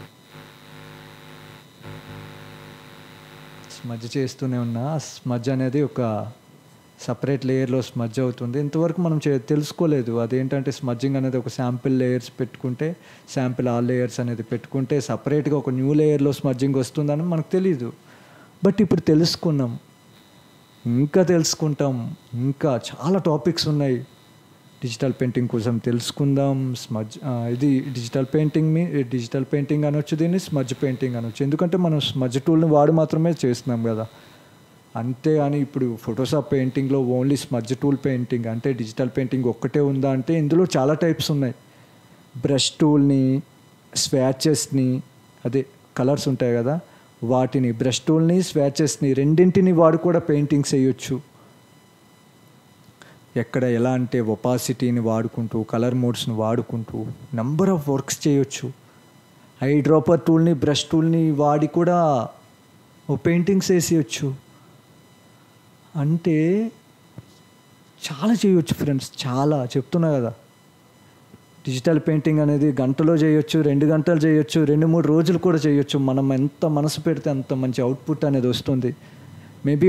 స్మజ్ చేస్తూనే ఉన్నా ఆ స్మజ్ అనేది ఒక సపరేట్ లేయర్లో స్మజ్ అవుతుంది ఇంతవరకు మనం చే తెలుసుకోలేదు అదేంటంటే స్మజ్జింగ్ అనేది ఒక శాంపిల్ లేయర్స్ పెట్టుకుంటే శాంపిల్ ఆల్ లేయర్స్ అనేది పెట్టుకుంటే సపరేట్గా ఒక న్యూ లేయర్లో స్మజ్జింగ్ వస్తుందని మనకు తెలియదు బట్ ఇప్పుడు తెలుసుకున్నాం ఇంకా తెలుసుకుంటాం ఇంకా చాలా టాపిక్స్ ఉన్నాయి డిజిటల్ పెయింటింగ్ కోసం తెలుసుకుందాం స్మజ్ ఆ, ఇది డిజిటల్ పెయింటింగ్ మీ డిజిటల్ పెయింటింగ్ అనొచ్చు దీన్ని స్మజ్ పెయింటింగ్ అనొచ్చు ఎందుకంటే మనం స్మజ్ టూల్ని వాడి మాత్రమే చేస్తున్నాం కదా అంతే అని ఇప్పుడు ఫోటోషాప్ పెయింటింగ్లో ఓన్లీ స్మజ్ టూల్ పెయింటింగ్ అంటే డిజిటల్ పెయింటింగ్ ఒక్కటే ఉందా అంటే ఇందులో చాలా టైప్స్ ఉన్నాయి బ్రష్ టూల్ని స్వాచెస్ని అదే కలర్స్ ఉంటాయి కదా వాటిని బ్రష్ టూల్ని స్వాచెస్ని రెండింటిని వాడు కూడా పెయింటింగ్స్ వేయొచ్చు ఎక్కడ ఎలా అంటే ఒపాసిటీని వాడుకుంటూ కలర్ మోడ్స్ని వాడుకుంటూ నంబర్ ఆఫ్ వర్క్స్ చేయొచ్చు ఐ డ్రాపర్ టూల్ని బ్రష్ టూల్ని వాడి కూడా ఓ పెయింటింగ్స్ వేసేయచ్చు అంటే చాలా చేయొచ్చు ఫ్రెండ్స్ చాలా చెప్తున్నా కదా డిజిటల్ పెయింటింగ్ అనేది గంటలో చేయొచ్చు రెండు గంటలు చేయొచ్చు రెండు మూడు రోజులు కూడా చేయొచ్చు మనం ఎంత మనసు పెడితే అంత మంచి అవుట్పుట్ అనేది వస్తుంది మేబీ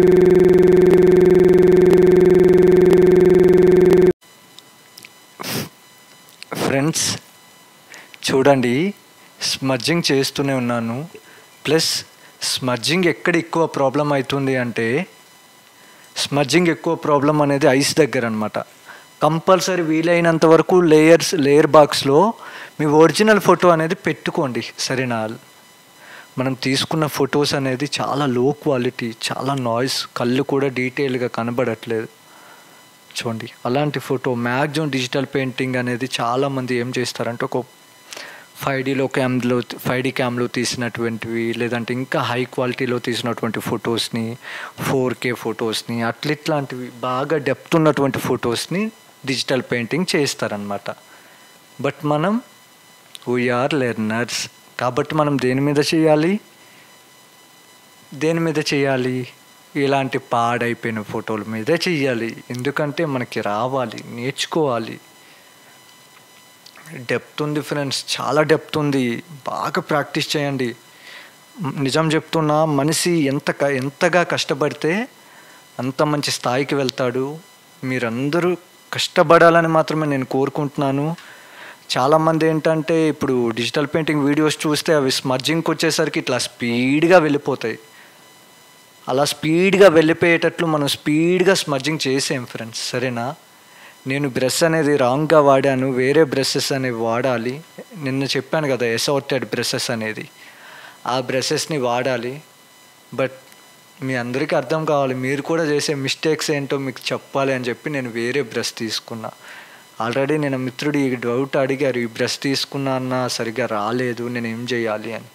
ఫ్రెండ్స్ చూడండి స్మజ్జింగ్ చేస్తూనే ఉన్నాను ప్లస్ స్మజ్జింగ్ ఎక్కడ ఎక్కువ ప్రాబ్లం అవుతుంది అంటే స్మజ్జింగ్ ఎక్కువ ప్రాబ్లం అనేది ఐస్ దగ్గర అనమాట కంపల్సరీ వీలైనంత వరకు లేయర్స్ లేయర్ బాక్స్లో మీ ఒరిజినల్ ఫోటో అనేది పెట్టుకోండి సరేనా మనం తీసుకున్న ఫొటోస్ అనేది చాలా లో క్వాలిటీ చాలా నాయిస్ కళ్ళు కూడా డీటెయిల్గా కనబడట్లేదు చూడండి అలాంటి ఫోటో మ్యాక్సిమం డిజిటల్ పెయింటింగ్ అనేది చాలామంది ఏం చేస్తారంటే ఒక ఫైవ్ డీలో క్యామ్లో ఫైవ్ డీ క్యామ్లో తీసినటువంటివి లేదంటే ఇంకా హై క్వాలిటీలో తీసినటువంటి ఫొటోస్ని ఫోర్ కే ఫొటోస్ని అట్లా ఇట్లాంటివి బాగా డెప్త్ ఉన్నటువంటి ఫొటోస్ని డిజిటల్ పెయింటింగ్ చేస్తారనమాట బట్ మనం వీఆర్ లెర్నర్స్ కాబట్టి మనం దేని మీద చేయాలి దేని మీద చేయాలి ఇలాంటి పాడైపోయిన ఫోటోల మీదే చెయ్యాలి ఎందుకంటే మనకి రావాలి నేర్చుకోవాలి డెప్త్ ఉంది ఫ్రెండ్స్ చాలా డెప్త్ ఉంది బాగా ప్రాక్టీస్ చేయండి మ్, నిజం చెప్తున్నా మనిషి ఎంత క- ఎంతగా కష్టపడితే అంత మంచి స్థాయికి వెళ్తాడు మీరందరూ కష్టపడాలని మాత్రమే నేను కోరుకుంటున్నాను చాలామంది ఏంటంటే ఇప్పుడు డిజిటల్ పెయింటింగ్ వీడియోస్ చూస్తే అవి స్మర్జింగ్కి వచ్చేసరికి ఇట్లా స్పీడ్గా వెళ్ళిపోతాయి అలా స్పీడ్గా వెళ్ళిపోయేటట్లు మనం స్పీడ్గా స్మర్జింగ్ చేసాం ఫ్రెండ్స్ సరేనా నేను బ్రష్ అనేది రాంగ్గా వాడాను వేరే బ్రషెస్ అనేవి వాడాలి నిన్న చెప్పాను కదా ఎసౌటెడ్ బ్రషెస్ అనేది ఆ బ్రషెస్ని వాడాలి బట్ మీ అందరికీ అర్థం కావాలి మీరు కూడా చేసే మిస్టేక్స్ ఏంటో మీకు చెప్పాలి అని చెప్పి నేను వేరే బ్రష్ తీసుకున్నా ఆల్రెడీ నేను మిత్రుడు ఈ డౌట్ అడిగారు ఈ బ్రష్ తీసుకున్నా అన్న సరిగ్గా రాలేదు నేను ఏం చేయాలి అని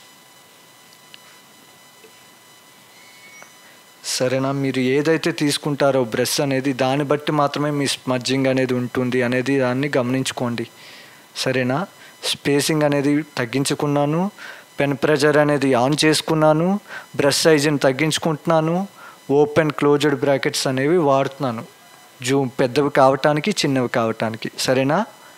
సరేనా మీరు ఏదైతే తీసుకుంటారో బ్రష్ అనేది దాన్ని బట్టి మాత్రమే మీ స్మజ్జింగ్ అనేది ఉంటుంది అనేది దాన్ని గమనించుకోండి సరేనా స్పేసింగ్ అనేది తగ్గించుకున్నాను పెన్ ప్రెజర్ అనేది ఆన్ చేసుకున్నాను బ్రష్ సైజుని తగ్గించుకుంటున్నాను ఓపెన్ క్లోజ్డ్ బ్రాకెట్స్ అనేవి వాడుతున్నాను జూమ్ పెద్దవి కావటానికి చిన్నవి కావటానికి సరేనా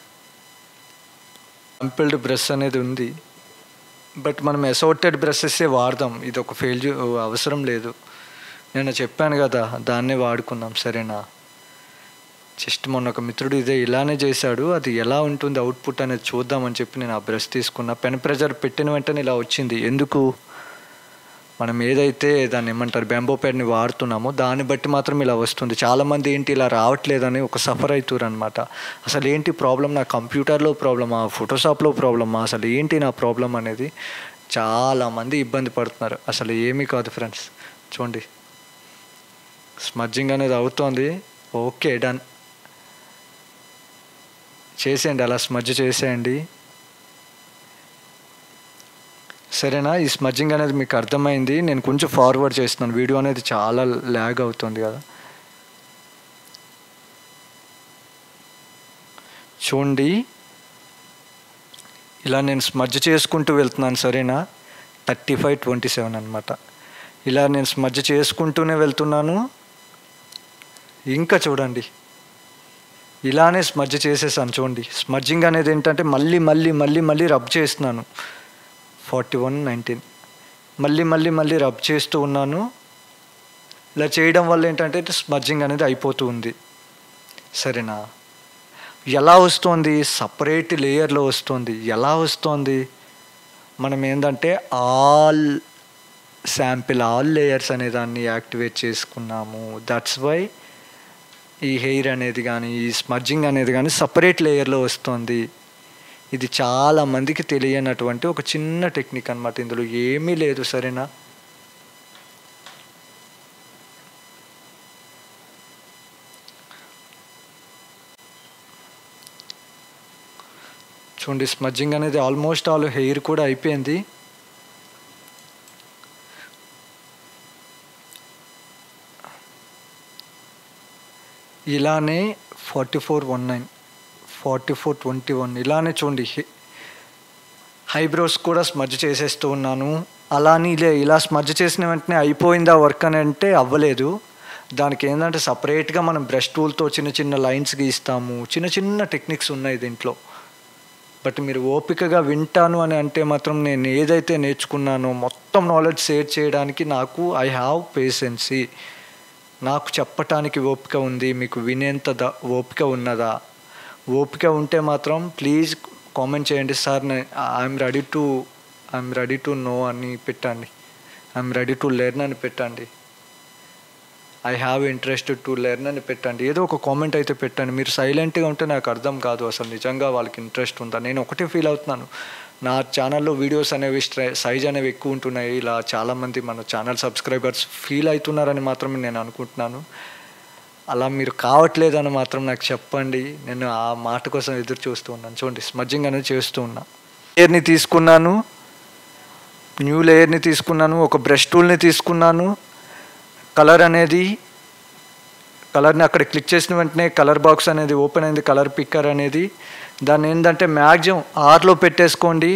కంపిల్డ్ బ్రష్ అనేది ఉంది బట్ మనం అసోర్టెడ్ బ్రషెస్సే వాడదాం ఇది ఒక ఫెయిల్ అవసరం లేదు నేను చెప్పాను కదా దాన్నే వాడుకుందాం సరేనా జస్ట్ మొన్న ఒక మిత్రుడు ఇదే ఇలానే చేశాడు అది ఎలా ఉంటుంది అవుట్పుట్ అనేది చూద్దామని చెప్పి నేను ఆ బ్రష్ తీసుకున్నా పెన్ ప్రెజర్ పెట్టిన వెంటనే ఇలా వచ్చింది ఎందుకు మనం ఏదైతే దాన్ని ఏమంటారు బెంబో ప్యాడ్ని వాడుతున్నామో దాన్ని బట్టి మాత్రం ఇలా వస్తుంది చాలామంది ఏంటి ఇలా రావట్లేదని ఒక సఫర్ అవుతారు అనమాట అసలు ఏంటి ప్రాబ్లం నా కంప్యూటర్లో ప్రాబ్లమా ఫోటోషాప్లో ప్రాబ్లమా అసలు ఏంటి నా ప్రాబ్లం అనేది చాలామంది ఇబ్బంది పడుతున్నారు అసలు ఏమీ కాదు ఫ్రెండ్స్ చూడండి స్మజ్జింగ్ అనేది అవుతోంది ఓకే డన్ చేసేయండి అలా స్మజ్ చేసేయండి సరేనా ఈ స్మజ్జింగ్ అనేది మీకు అర్థమైంది నేను కొంచెం ఫార్వర్డ్ చేస్తున్నాను వీడియో అనేది చాలా ల్యాగ్ అవుతుంది కదా చూడండి ఇలా నేను స్మజ్ చేసుకుంటూ వెళ్తున్నాను సరేనా థర్టీ ఫైవ్ ట్వంటీ సెవెన్ అనమాట ఇలా నేను స్మజ్ చేసుకుంటూనే వెళ్తున్నాను ఇంకా చూడండి ఇలానే స్మజ్ చేసేసాను చూడండి స్మజ్జింగ్ అనేది ఏంటంటే మళ్ళీ మళ్ళీ మళ్ళీ మళ్ళీ రబ్ చేస్తున్నాను ఫార్టీ వన్ నైన్టీన్ మళ్ళీ మళ్ళీ మళ్ళీ రబ్ చేస్తూ ఉన్నాను ఇలా చేయడం వల్ల ఏంటంటే స్మజ్జింగ్ అనేది అయిపోతూ ఉంది సరేనా ఎలా వస్తుంది సపరేట్ లేయర్లో వస్తుంది ఎలా వస్తుంది మనం ఏంటంటే ఆల్ శాంపిల్ ఆల్ లేయర్స్ అనే దాన్ని యాక్టివేట్ చేసుకున్నాము దట్స్ వై ఈ హెయిర్ అనేది కానీ ఈ స్మర్జింగ్ అనేది కానీ సపరేట్ లేయర్లో వస్తుంది ఇది చాలా మందికి తెలియనటువంటి ఒక చిన్న టెక్నిక్ అనమాట ఇందులో ఏమీ లేదు సరేనా చూడండి స్మజ్జింగ్ అనేది ఆల్మోస్ట్ ఆల్ హెయిర్ కూడా అయిపోయింది ఇలానే forty four one nine forty four twenty one ఇలానే చూడండి హైబ్రోస్ కూడా స్మజ్ చేసేస్తూ ఉన్నాను అలాని ఇలా ఇలా స్మజ్ చేసిన వెంటనే అయిపోయిందా వర్క్ అని అంటే అవ్వలేదు దానికి ఏంటంటే సపరేట్గా మనం బ్రష్ టూల్తో చిన్న చిన్న లైన్స్ గీస్తాము చిన్న చిన్న టెక్నిక్స్ ఉన్నాయి దీంట్లో బట్ మీరు ఓపికగా వింటాను అని అంటే మాత్రం నేను ఏదైతే నేర్చుకున్నానో మొత్తం నాలెడ్జ్ షేర్ చేయడానికి నాకు ఐ హ్యావ్ పేషెన్సీ నాకు చెప్పటానికి ఓపిక ఉంది మీకు వినేంత ద ఓపిక ఉన్నదా ఓపిక ఉంటే మాత్రం ప్లీజ్ కామెంట్ చేయండి sir I'm ready to I'm ready to know అని పెట్టండి ఐఎమ్ రెడీ టు లెర్న్ అని పెట్టండి I have interest to learn అని పెట్టండి ఏదో ఒక కామెంట్ అయితే పెట్టండి మీరు సైలెంట్గా ఉంటే నాకు అర్థం కాదు అసలు నిజంగా వాళ్ళకి ఇంట్రెస్ట్ ఉందా నేను ఒకటే ఫీల్ అవుతున్నాను నా ఛానల్లో వీడియోస్ అనేవి సైజ్ అనేవి ఎక్కువ ఉంటున్నాయి ఇలా చాలామంది మన ఛానల్ సబ్స్క్రైబర్స్ ఫీల్ అవుతున్నారని మాత్రమే నేను అనుకుంటున్నాను అలా మీరు కావట్లేదని మాత్రం నాకు చెప్పండి నేను ఆ మాట కోసం ఎదురు చూస్తూ ఉన్నాను చూడండి స్మజ్జింగ్ అనేది చేస్తూ ఉన్నా లేయర్ని తీసుకున్నాను న్యూ లేయర్ని తీసుకున్నాను ఒక బ్రష్ టూల్ని తీసుకున్నాను కలర్ అనేది కలర్ని అక్కడ క్లిక్ చేసిన వెంటనే కలర్ బాక్స్ అనేది ఓపెన్ అయింది కలర్ పిక్కర్ అనేది దాన్ని ఏంటంటే మ్యాక్సిమం ఆర్లో పెట్టేసుకోండి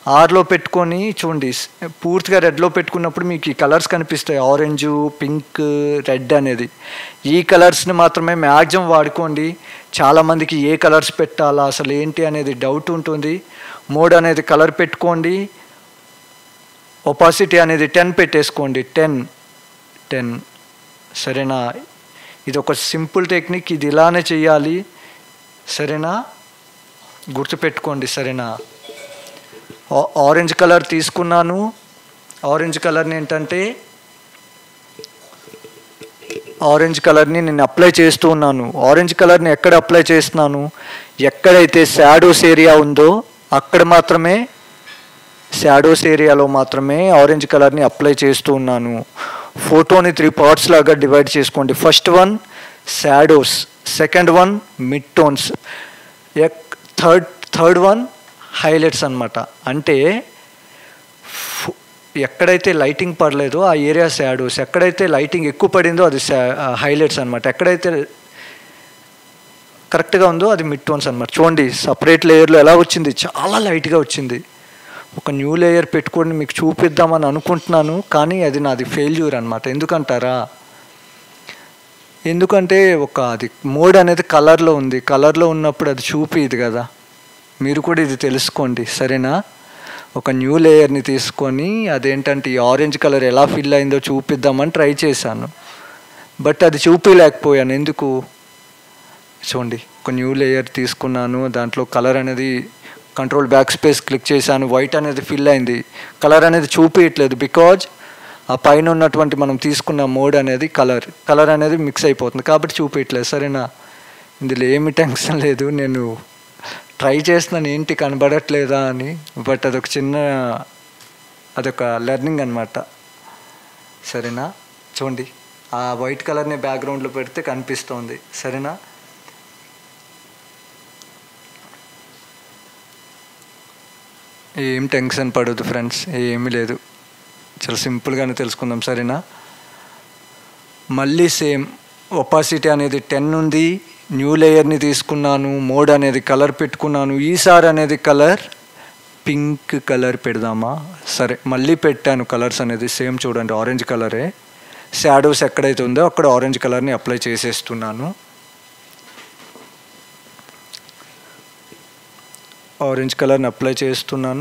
ఆర్లో పెట్టుకొని చూడండి స్- పూర్తిగా రెడ్లో పెట్టుకున్నప్పుడు మీకు ఈ కలర్స్ కనిపిస్తాయి ఆరెంజ్ పింక్ రెడ్ అనేది ఈ కలర్స్ని మాత్రమే మ్యాక్సిమం వాడుకోండి చాలామందికి ఏ కలర్స్ పెట్టాలా అసలు ఏంటి అనేది డౌట్ ఉంటుంది మోడ్ అనేది కలర్ పెట్టుకోండి ఒపాసిటీ అనేది టెన్ పెట్టేసుకోండి టెన్ టెన్ సరేనా ఇది ఒక సింపుల్ టెక్నిక్ ఇది ఇలానే చేయాలి సరేనా గుర్తుపెట్టుకోండి సరేనా ఆ- ఆరెంజ్ కలర్ తీసుకున్నాను ఆరెంజ్ కలర్ని ఏంటంటే ఆరెంజ్ కలర్ని నేను అప్లై చేస్తూ ఉన్నాను ఆరెంజ్ కలర్ని ఎక్కడ అప్లై చేస్తున్నాను ఎక్కడైతే షాడోస్ ఏరియా ఉందో అక్కడ మాత్రమే షాడోస్ ఏరియాలో మాత్రమే ఆరెంజ్ కలర్ని అప్లై చేస్తూ ఉన్నాను ఫోటోని త్రీ పార్ట్స్ లాగా డివైడ్ చేసుకోండి first one shadows second one mid tones third third one highlights అన్నమాట అంటే ఫు- ఎక్కడైతే లైటింగ్ పడలేదో ఆ ఏరియా షాడోస్ ఎక్కడైతే లైటింగ్ ఎక్కువ పడిందో అది హైలైట్స్ అనమాట ఎక్కడైతే కరెక్ట్గా ఉందో అది మిడ్ టోన్స్ అనమాట చూడండి సపరేట్ లేయర్లో ఎలా వచ్చింది చాలా లైట్గా వచ్చింది ఒక న్యూ లేయర్ పెట్టుకొని మీకు చూపిద్దామని అనుకుంటున్నాను కానీ అది నాది ఫెయిల్యూర్ అనమాట ఎందుకంటారా ఎందుకంటే ఒక అది మోడ్ అనేది కలర్లో ఉంది కలర్లో ఉన్నప్పుడు అది చూపిది కదా మీరు కూడా ఇది తెలుసుకోండి సరేనా ఒక న్యూ లేయర్ని తీసుకొని అదేంటంటే ఈ ఆరెంజ్ కలర్ ఎలా ఫిల్ అయిందో చూపిద్దామని ట్రై చేశాను బట్ అది చూపించలేకపోయాను ఎందుకు చూడండి ఒక న్యూ లేయర్ తీసుకున్నాను దాంట్లో కలర్ అనేది కంట్రోల్ బ్యాక్ స్పేస్ క్లిక్ చేశాను వైట్ అనేది ఫిల్ అయింది కలర్ అనేది చూపించట్లేదు బికాజ్ ఆ పైన ఉన్నటువంటి మనం తీసుకున్న మోడ్ అనేది కలర్ కలర్ అనేది మిక్స్ అయిపోతుంది కాబట్టి చూపించట్లేదు సరేనా ఇందులో ఏమి టెన్షన్ లేదు నేను ట్రై చేస్తున్నాను ఏంటి కనబడట్లేదా అని బట్ అదొక చిన్న అదొక లెర్నింగ్ అనమాట సరేనా చూడండి ఆ వైట్ కలర్ని బ్యాక్గ్రౌండ్లో పెడితే కనిపిస్తోంది సరేనా ఏం టెన్షన్ పడదు ఫ్రెండ్స్ ఏమీ లేదు చాలా సింపుల్గానే తెలుసుకుందాం సరేనా మళ్ళీ సేమ్ ఒపాసిటీ అనేది టెన్ ఉంది న్యూ లేయర్ని తీసుకున్నాను మోడ్ అనేది కలర్ పెట్టుకున్నాను ఈసారి అనేది కలర్ పింక్ కలర్ పెడదామా సరే మళ్ళీ పెట్టాను కలర్స్ అనేది సేమ్ చూడండి ఆరెంజ్ కలరే షాడోస్ ఎక్కడైతే ఉందో అక్కడ ఆరెంజ్ కలర్ని అప్లై చేసేస్తున్నాను ఆరెంజ్ కలర్ని అప్లై చేస్తున్నాను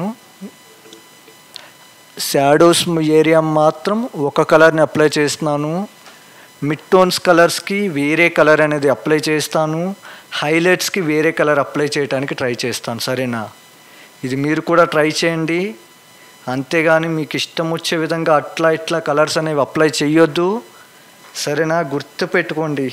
షాడోస్ ఏరియా మాత్రం ఒక కలర్ని అప్లై చేస్తున్నాను మిడ్ టోన్స్ కలర్స్కి వేరే కలర్ అనేది అప్లై చేస్తాను హైలైట్స్కి వేరే కలర్ అప్లై చేయడానికి ట్రై చేస్తాను సరేనా ఇది మీరు కూడా ట్రై చేయండి అంతేగాని మీకు ఇష్టం వచ్చే విధంగా అట్లా ఇట్లా కలర్స్ అనేవి అప్లై చేయొద్దు సరేనా గుర్తు పెట్టుకోండి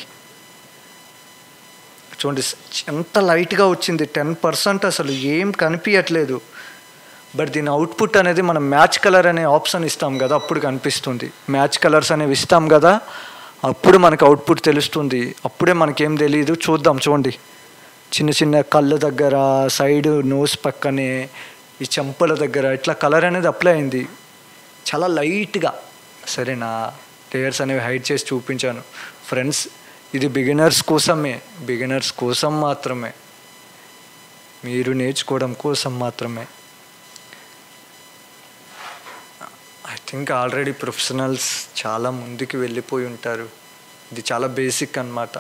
చూడండి ఎంత లైట్గా వచ్చింది టెన్ పర్సెంట్ అసలు ఏం కనిపించట్లేదు బట్ దీని అవుట్పుట్ అనేది మనం మ్యాచ్ కలర్ అనే ఆప్షన్ ఇస్తాం కదా అప్పుడు కనిపిస్తుంది మ్యాచ్ కలర్స్ అనేవి ఇస్తాం కదా అప్పుడు మనకు అవుట్పుట్ తెలుస్తుంది అప్పుడే మనకేం తెలియదు చూద్దాం చూడండి చిన్న చిన్న కళ్ళ దగ్గర సైడ్ నోస్ పక్కనే ఈ చెంపల దగ్గర ఇట్లా కలర్ అనేది అప్లై అయింది చాలా లైట్గా సరేనా లేయర్స్ అనేవి హైడ్ చేసి చూపించాను ఫ్రెండ్స్ ఇది బిగినర్స్ కోసమే బిగినర్స్ కోసం మాత్రమే మీరు నేర్చుకోవడం కోసం మాత్రమే ఐ థింక్ ఆల్రెడీ ప్రొఫెషనల్స్ చాలా ముందుకు వెళ్ళిపోయి ఉంటారు ఇది చాలా బేసిక్ అన్నమాట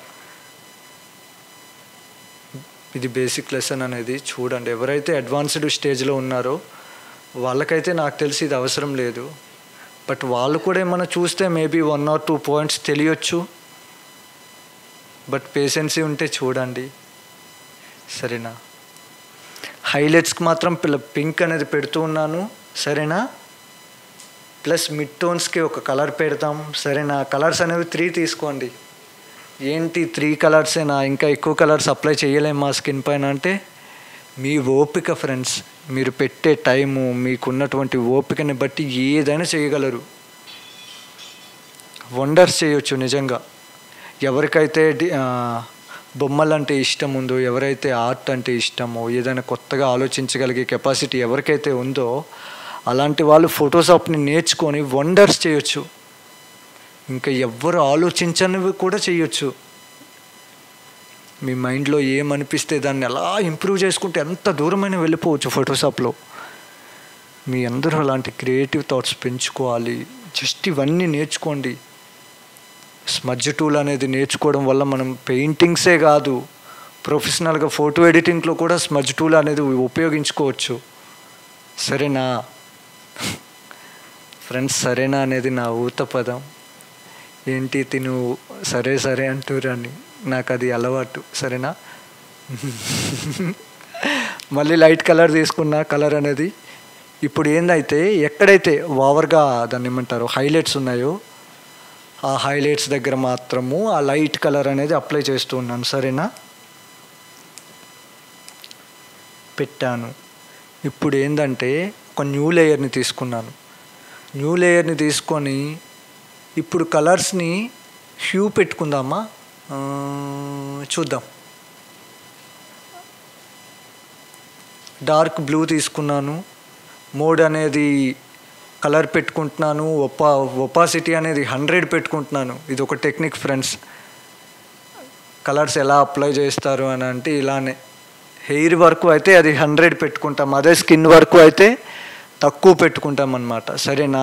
ఇది బేసిక్ లెసన్ అనేది చూడండి ఎవరైతే అడ్వాన్స్డ్ స్టేజ్లో ఉన్నారో వాళ్ళకైతే నాకు తెలిసి ఇది అవసరం లేదు బట్ వాళ్ళు కూడా ఏమైనా చూస్తే maybe one or two points తెలియచ్చు బట్ పేషెన్సీ ఉంటే చూడండి సరేనా హైలైట్స్కి మాత్రం పిల్ల పింక్ అనేది పెడుతూ ఉన్నాను సరేనా ప్లస్ మిడ్ టోన్స్కి ఒక కలర్ పెడతాం సరేనా కలర్స్ అనేవి త్రీ తీసుకోండి ఏంటి త్రీ కలర్సేనా ఇంకా ఎక్కువ కలర్స్ అప్లై చేయలేం మా స్కిన్ పైన అంటే మీ ఓపిక ఫ్రెండ్స్ మీరు పెట్టే టైము మీకున్నటువంటి ఓపికని బట్టి ఏదైనా చేయగలరు వండర్స్ చేయొచ్చు నిజంగా ఎవరికైతే డి- ఆ, బొమ్మలంటే ఇష్టం ఉందో ఎవరైతే ఆర్ట్ అంటే ఇష్టమో ఏదైనా కొత్తగా ఆలోచించగలిగే కెపాసిటీ ఎవరికైతే ఉందో అలాంటి వాళ్ళు ఫోటోషాప్ని నేర్చుకొని వండర్స్ చేయొచ్చు ఇంకా ఎవ్వరు ఆలోచించనివి కూడా చేయొచ్చు మీ మైండ్లో ఏమనిపిస్తే దాన్ని ఎలా ఇంప్రూవ్ చేసుకుంటే ఎంత దూరమైన వెళ్ళిపోవచ్చు ఫోటోషాప్లో మీ అందరూ అలాంటి క్రియేటివ్ థాట్స్ పెంచుకోవాలి జస్ట్ ఇవన్నీ నేర్చుకోండి స్మడ్జ్ టూల్ అనేది నేర్చుకోవడం వల్ల మనం పెయింటింగ్సే కాదు ప్రొఫెషనల్గా ఫోటో ఎడిటింగ్లో కూడా స్మడ్జ్ టూల్ అనేది ఉపయోగించుకోవచ్చు సరేనా ఫ్రెండ్స్ సరేనా అనేది నా ఊత పదం ఏంటి తిను సరే సరే అంటురని నాకు అది అలవాటు సరేనా మళ్ళీ లైట్ కలర్ తీసుకున్న కలర్ అనేది ఇప్పుడు ఏందైతే ఎక్కడైతే ఓవర్గా దాన్ని ఏమంటారు హైలైట్స్ ఉన్నాయో ఆ హైలైట్స్ దగ్గర మాత్రము ఆ లైట్ కలర్ అనేది అప్లై చేస్తూ ఉన్నాను సరేనా పెట్టాను ఇప్పుడు ఏంటంటే ఒక న్యూ లేయర్ని తీసుకున్నాను న్యూ లేయర్ని తీసుకొని ఇప్పుడు కలర్స్ని హ్యూ పెట్టుకుందామా ఆ, చూద్దాం డార్క్ బ్లూ తీసుకున్నాను మోడ్ అనేది కలర్ పెట్టుకుంటున్నాను ఒపా ఒపాసిటీ అనేది హండ్రెడ్ పెట్టుకుంటున్నాను ఇది ఒక టెక్నిక్ ఫ్రెండ్స్ కలర్స్ ఎలా అప్లై చేస్తారు అని అంటే ఇలానే హెయిర్ వరకు అయితే అది హండ్రెడ్ పెట్టుకుంటాం అదే స్కిన్ వరకు అయితే తక్కువ పెట్టుకుంటాం అన్నమాట సరేనా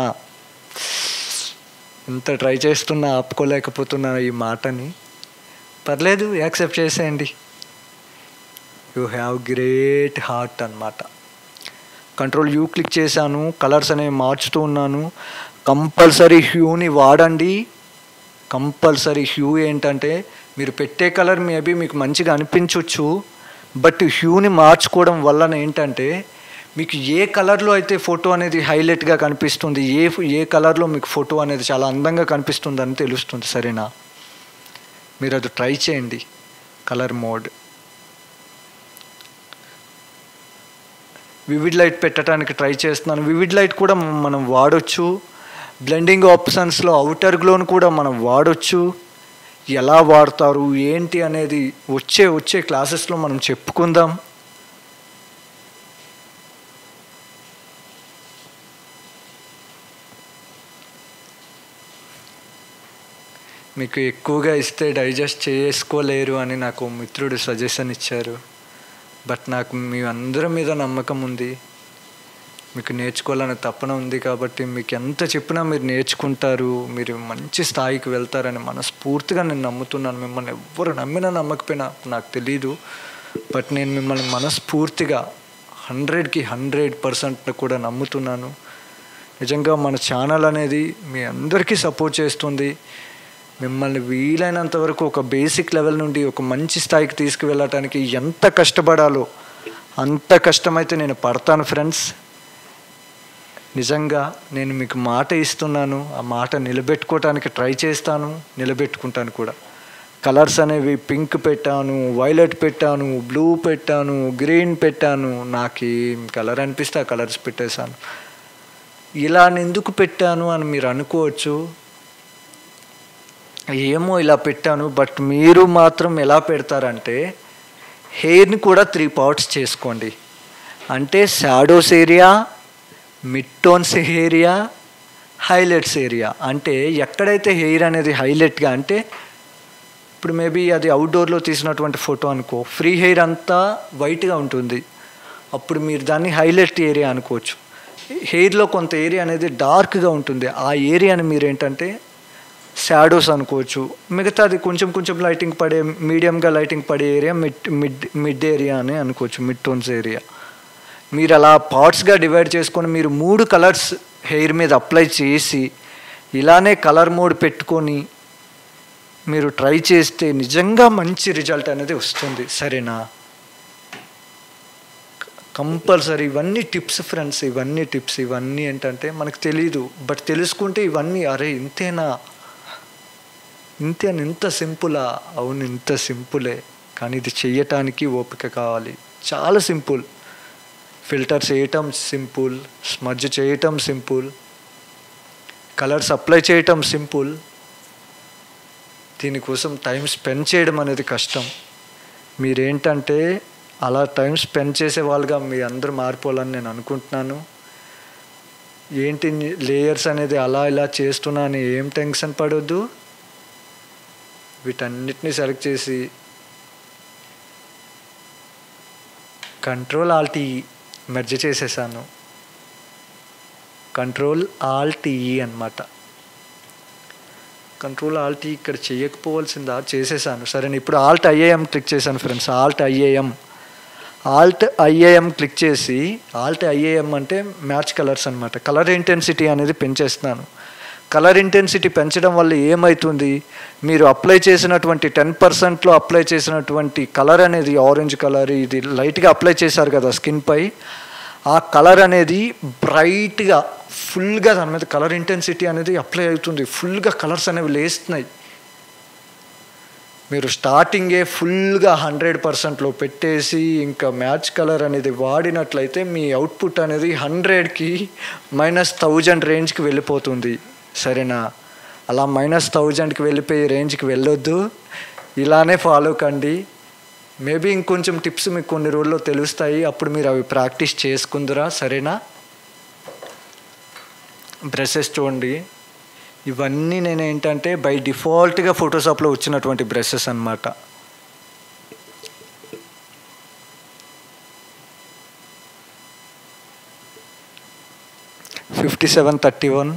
ఇంత ట్రై చేస్తున్నా ఆపుకోలేకపోతున్నా ఈ మాటని పర్లేదు యాక్సెప్ట్ చేసేయండి యూ హ్యావ్ గ్రేట్ హార్ట్ అన్నమాట కంట్రోల్ యూ క్లిక్ చేశాను కలర్స్ అనేవి మార్చుతూ ఉన్నాను కంపల్సరీ హ్యూని వాడండి కంపల్సరీ హ్యూ ఏంటంటే మీరు పెట్టే కలర్ మేబీ మీకు మంచిగా అనిపించవచ్చు బట్ హ్యూని మార్చుకోవడం వలన ఏంటంటే మీకు ఏ కలర్లో అయితే ఫోటో అనేది హైలైట్గా కనిపిస్తుంది ఏ ఏ కలర్లో మీకు ఫోటో అనేది చాలా అందంగా కనిపిస్తుందని తెలుస్తుంది సరేనా మీరు అది ట్రై చేయండి కలర్ మోడ్ వివిడ్ లైట్ పెట్టడానికి ట్రై చేస్తున్నాను వివిడ్ లైట్ కూడా మనం వాడొచ్చు బ్లెండింగ్ ఆప్షన్స్లో అవుటర్ గ్లోన్ కూడా మనం వాడొచ్చు ఎలా వాడతారు ఏంటి అనేది వచ్చే వచ్చే క్లాసెస్లో మనం చెప్పుకుందాం మీకు ఎక్కువగా ఇస్తే డైజెస్ట్ చేసుకోలేరు అని నాకు మిత్రుడు సజెషన్ ఇచ్చారు బట్ నాకు మీ అందరి మీద నమ్మకం ఉంది మీకు నేర్చుకోవాలనే తపన ఉంది కాబట్టి మీకు ఎంత చెప్పినా మీరు నేర్చుకుంటారు మీరు మంచి స్థాయికి వెళ్తారని మనస్ఫూర్తిగా నేను నమ్ముతున్నాను మిమ్మల్ని ఎవ్వరు నమ్మినా నమ్మకపోయినా నాకు తెలీదు బట్ నేను మిమ్మల్ని మనస్ఫూర్తిగా హండ్రెడ్కి హండ్రెడ్ పర్సెంట్ కూడా నమ్ముతున్నాను నిజంగా మన ఛానల్ అనేది మీ అందరికీ సపోర్ట్ చేస్తుంది మిమ్మల్ని వీలైనంత వరకు ఒక బేసిక్ లెవెల్ నుండి ఒక మంచి స్థాయికి తీసుకువెళ్ళటానికి ఎంత కష్టపడాలో అంత కష్టమైతే నేను పడతాను ఫ్రెండ్స్ నిజంగా నేను మీకు మాట ఇస్తున్నాను ఆ మాట నిలబెట్టుకోవటానికి ట్రై చేస్తాను నిలబెట్టుకుంటాను కూడా కలర్స్ అనేవి పింక్ పెట్టాను వైలెట్ పెట్టాను బ్లూ పెట్టాను గ్రీన్ పెట్టాను నాకు ఏం కలర్ అనిపిస్తే ఆ కలర్స్ పెట్టేశాను ఇలా ఎందుకు పెట్టాను అని మీరు అనుకోవచ్చు ఏమో ఇలా పెట్టాను బట్ మీరు మాత్రం ఎలా పెడతారంటే హెయిర్ని కూడా త్రీ పార్ట్స్ చేసుకోండి అంటే shadows area mid tones area highlights area అంటే ఎక్కడైతే హెయిర్ అనేది హైలైట్గా అంటే ఇప్పుడు మేబీ అది అవుట్డోర్లో తీసినటువంటి ఫోటో అనుకో ఫ్రీ హెయిర్ అంతా వైట్గా ఉంటుంది అప్పుడు మీరు దాన్ని హైలైట్ ఏరియా అనుకోవచ్చు హెయిర్లో కొంత ఏరియా అనేది డార్క్గా ఉంటుంది ఆ ఏరియాని మీరు ఏంటంటే షాడోస్ అనుకోవచ్చు మిగతాది కొంచెం కొంచెం లైటింగ్ పడే మీడియంగా లైటింగ్ పడే area mid mid mid area అని అనుకోవచ్చు మిడ్ టోన్స్ ఏరియా మీరు అలా పార్ట్స్గా డివైడ్ చేసుకొని మీరు మూడు కలర్స్ హెయిర్ మీద అప్లై చేసి ఇలానే కలర్ మోడ్ పెట్టుకొని మీరు ట్రై చేస్తే నిజంగా మంచి రిజల్ట్ అనేది వస్తుంది సరేనా కంపల్సరీ ఇవన్నీ టిప్స్ ఫ్రెండ్స్ ఇవన్నీ టిప్స్ ఇవన్నీ ఏంటంటే మనకు తెలియదు బట్ తెలుసుకుంటే ఇవన్నీ అరే ఇంతేనా ఇంతే అని ఇంత సింపులా అవును ఇంత సింపులే కానీ ఇది చెయ్యటానికి ఓపిక కావాలి చాలా సింపుల్ ఫిల్టర్స్ వేయటం సింపుల్ స్మడ్జ్ చేయటం సింపుల్ కలర్స్ అప్లై చేయటం సింపుల్ దీనికోసం టైం స్పెండ్ చేయడం అనేది కష్టం మీరేంటంటే అలా టైం స్పెండ్ చేసే వాళ్ళుగా మీ అందరూ మారిపోవాలని నేను అనుకుంటున్నాను ఏంటి లేయర్స్ అనేది అలా ఇలా చేస్తున్నా అని ఏం టెన్షన్ పడొద్దు వీటన్నిటిని సెలెక్ట్ చేసి కంట్రోల్ ఆల్టీ మెర్జ్ చేసేసాను కంట్రోల్ ఆల్ట్ ఈ అనమాట కంట్రోల్ ఆల్ట్ ఇక్కడ చేయకపోవాల్సిందా చేసేసాను సరే ఇప్పుడు ఆల్ట్ ఐఏఎం క్లిక్ చేశాను friends alt I A M alt I A M click చేసి ఆల్ట్ ఐఏఎం అంటే మ్యాచ్ కలర్స్ అనమాట కలర్ ఇంటెన్సిటీ అనేది పెంచేస్తున్నాను కలర్ ఇంటెన్సిటీ పెంచడం వల్ల ఏమవుతుంది మీరు అప్లై చేసినటువంటి టెన్ పర్సెంట్లో అప్లై చేసినటువంటి కలర్ అనేది ఆరెంజ్ కలర్ ఇది లైట్గా అప్లై చేశారు కదా స్కిన్పై ఆ కలర్ అనేది బ్రైట్గా ఫుల్గా దాని మీద కలర్ ఇంటెన్సిటీ అనేది అప్లై అవుతుంది ఫుల్గా కలర్స్ అనేవి లేస్తున్నాయి మీరు స్టార్టింగే ఫుల్గా హండ్రెడ్ పర్సెంట్లో పెట్టేసి ఇంకా మ్యాచ్ కలర్ అనేది వాడినట్లయితే మీ అవుట్పుట్ అనేది హండ్రెడ్కి మైనస్ థౌజండ్ రేంజ్కి వెళ్ళిపోతుంది సరేనా అలా మైనస్ థౌజండ్కి వెళ్ళిపోయి రేంజ్కి వెళ్ళొద్దు ఇలానే ఫాలో కండి మేబీ ఇంకొంచెం టిప్స్ మీకు కొన్ని రోజుల్లో తెలుస్తాయి అప్పుడు మీరు అవి ప్రాక్టీస్ చేసుకుందిరా సరేనా బ్రషెస్ చూడండి ఇవన్నీ నేను ఏంటంటే బై డిఫాల్ట్గా ఫోటోషాప్లో వచ్చినటువంటి బ్రషెస్ అనమాట fifty seven thirty one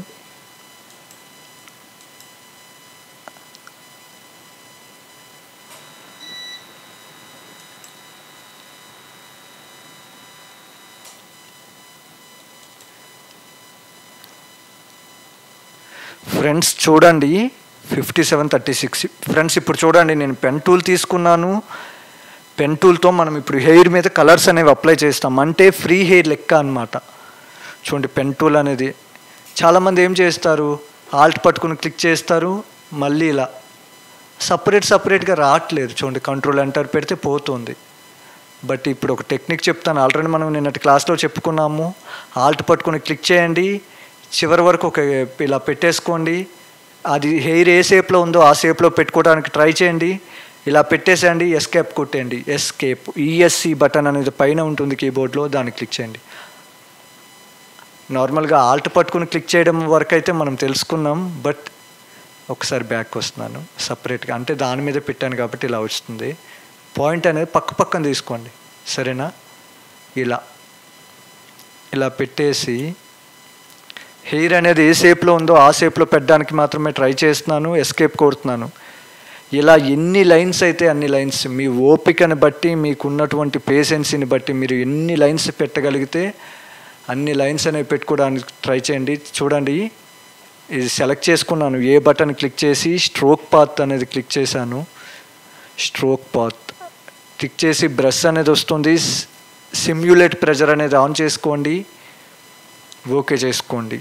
friends చూడండి fifty seven thirty six friends ఇప్పుడు చూడండి నేను పెన్ టూల్ తీసుకున్నాను పెన్ టూల్తో మనం ఇప్పుడు హెయిర్ మీద కలర్స్ అనేవి అప్లై చేస్తాం అంటే ఫ్రీ హెయిర్ లెక్క అనమాట చూడండి పెన్ టూల్ అనేది చాలామంది ఏం చేస్తారు ఆల్ట్ పట్టుకుని క్లిక్ చేస్తారు మళ్ళీ ఇలా సపరేట్ సపరేట్గా రావట్లేదు చూడండి కంట్రోల్ ఎంటర్ పెడితే పోతుంది బట్ ఇప్పుడు ఒక టెక్నిక్ చెప్తాను ఆల్రెడీ మనం నిన్నటి క్లాస్లో చెప్పుకున్నాము ఆల్ట్ పట్టుకుని క్లిక్ చేయండి చివరి వరకు ఒక ఇలా పెట్టేసుకోండి అది హెయిర్ ఏ షేప్లో ఉందో ఆ షేప్లో పెట్టుకోవడానికి ట్రై చేయండి ఇలా పెట్టేసేయండి ఎస్కేప్ కొట్టేయండి ఎస్కేప్ ఈఎస్సి బటన్ అనేది పైన ఉంటుంది కీబోర్డ్లో దాన్ని క్లిక్ చేయండి నార్మల్గా ఆల్ట్ పట్టుకుని క్లిక్ చేయడం వరకు అయితే మనం తెలుసుకున్నాం బట్ ఒకసారి బ్యాక్ వస్తున్నాను సపరేట్గా అంటే దాని మీద పెట్టాను కాబట్టి ఇలా వస్తుంది పాయింట్ అనేది పక్క పక్కన తీసుకోండి సరేనా ఇలా ఇలా పెట్టేసి హెయిర్ అనేది ఏ షేప్లో ఉందో ఆ షేప్లో పెట్టడానికి మాత్రమే ట్రై చేస్తున్నాను ఎస్కేప్ కొడుతున్నాను ఇలా ఎన్ని లైన్స్ అయితే అన్ని లైన్స్ మీ ఓపికని బట్టి మీకున్నటువంటి పేషెన్సీని బట్టి మీరు ఎన్ని లైన్స్ పెట్టగలిగితే అన్ని లైన్స్ అనేవి పెట్టుకోవడానికి ట్రై చేయండి చూడండి ఇది సెలెక్ట్ చేసుకున్నాను ఏ బటన్ క్లిక్ చేసి స్ట్రోక్ పాత్ అనేది క్లిక్ చేశాను స్ట్రోక్ పాత్ క్లిక్ చేసి బ్రష్ అనేది వస్తుంది సిమ్యులేట్ ప్రెజర్ అనేది ఆన్ చేసుకోండి ఓకే చేసుకోండి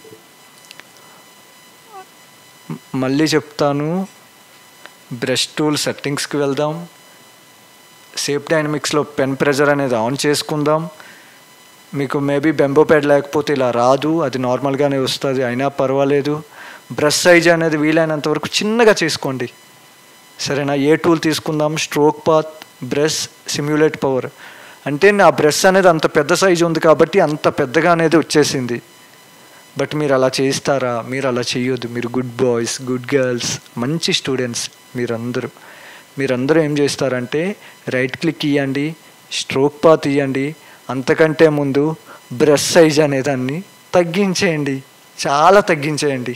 మళ్ళీ చెప్తాను బ్రష్ టూల్ సెట్టింగ్స్కి వెళ్దాం సేఫ్ డైనమిక్స్లో పెన్ ప్రెజర్ అనేది ఆన్ చేసుకుందాం మీకు మేబీ బెంబో ప్యాడ్ లేకపోతే ఇలా రాదు అది నార్మల్గానే వస్తుంది అయినా పర్వాలేదు బ్రష్ సైజ్ అనేది వీలైనంత వరకు చిన్నగా చేసుకోండి సరేనా ఏ టూల్ తీసుకుందాం stroke path brush simulate power అంటే నా బ్రష్ అనేది అంత పెద్ద సైజు ఉంది కాబట్టి అంత పెద్దగా అనేది వచ్చేసింది బట్ మీరు అలా చేస్తారా మీరు అలా చేయొద్దు మీరు గుడ్ బాయ్స్ గుడ్ గర్ల్స్ మంచి స్టూడెంట్స్ మీరందరూ మీరందరూ ఏం చేస్తారంటే రైట్ క్లిక్ ఇవ్వండి స్ట్రోక్ పాత్ ఇవ్వండి అంతకంటే ముందు బ్రష్ సైజ్ అనేదాన్ని తగ్గించేయండి చాలా తగ్గించేయండి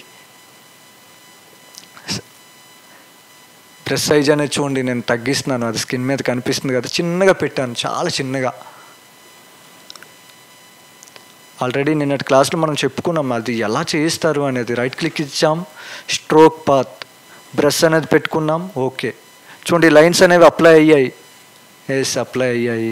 బ్రష్ సైజ్ అనేది చూడండి నేను తగ్గిస్తున్నాను అది స్కిన్ మీద కనిపిస్తుంది కదా చిన్నగా పెట్టాను చాలా చిన్నగా ఆల్రెడీ నిన్నటి క్లాస్లో మనం చెప్పుకున్నాం అది ఎలా చేస్తారు అనేది రైట్ క్లిక్ ఇచ్చాం స్ట్రోక్ పాత్ బ్రష్ అనేది పెట్టుకున్నాం ఓకే చూడండి లైన్స్ అనేవి అప్లై అయ్యాయి ఎస్ అప్లై అయ్యాయి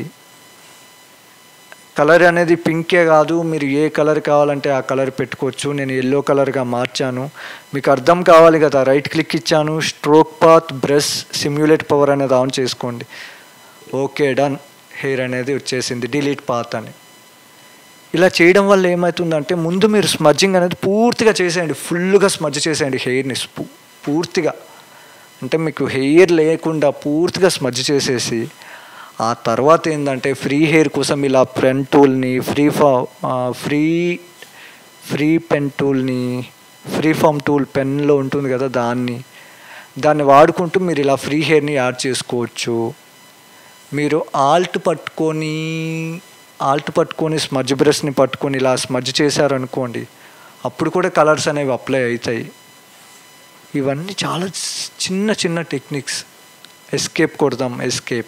కలర్ అనేది పింకే కాదు మీరు ఏ కలర్ కావాలంటే ఆ కలర్ పెట్టుకోవచ్చు నేను ఎల్లో కలర్గా మార్చాను మీకు అర్థం కావాలి కదా రైట్ క్లిక్ ఇచ్చాను stroke path brush simulate power అనేది ఆన్ చేసుకోండి ఓకే డన్ హెయిర్ అనేది వచ్చేసింది డిలీట్ పాత్ అని ఇలా చేయడం వల్ల ఏమవుతుందంటే ముందు మీరు స్మజ్జింగ్ అనేది పూర్తిగా చేసేయండి ఫుల్గా స్మజ్ చేసేయండి హెయిర్ని పూర్తిగా అంటే మీకు హెయిర్ లేకుండా పూర్తిగా స్మజ్ చేసేసి ఆ తర్వాత ఏంటంటే ఫ్రీ హెయిర్ కోసం ఇలా పెన్ టూల్ని ఫ్రీ ఫా ఫ్రీ ఫ్రీ పెన్ టూల్ని ఫ్రీ ఫామ్ టూల్ పెన్లో ఉంటుంది కదా దాన్ని దాన్ని వాడుకుంటూ మీరు ఇలా ఫ్రీ హెయిర్ని యాడ్ చేసుకోవచ్చు మీరు ఆల్ట్ పట్టుకొని ఆల్ట్ పట్టుకొని స్మజ్ బ్రష్ని పట్టుకొని ఇలా స్మజ్ చేశారనుకోండి అప్పుడు కూడా కలర్స్ అనేవి అప్లై అవుతాయి ఇవన్నీ చాలా చిన్న చిన్న టెక్నిక్స్ ఎస్కేప్ కొడదాం ఎస్కేప్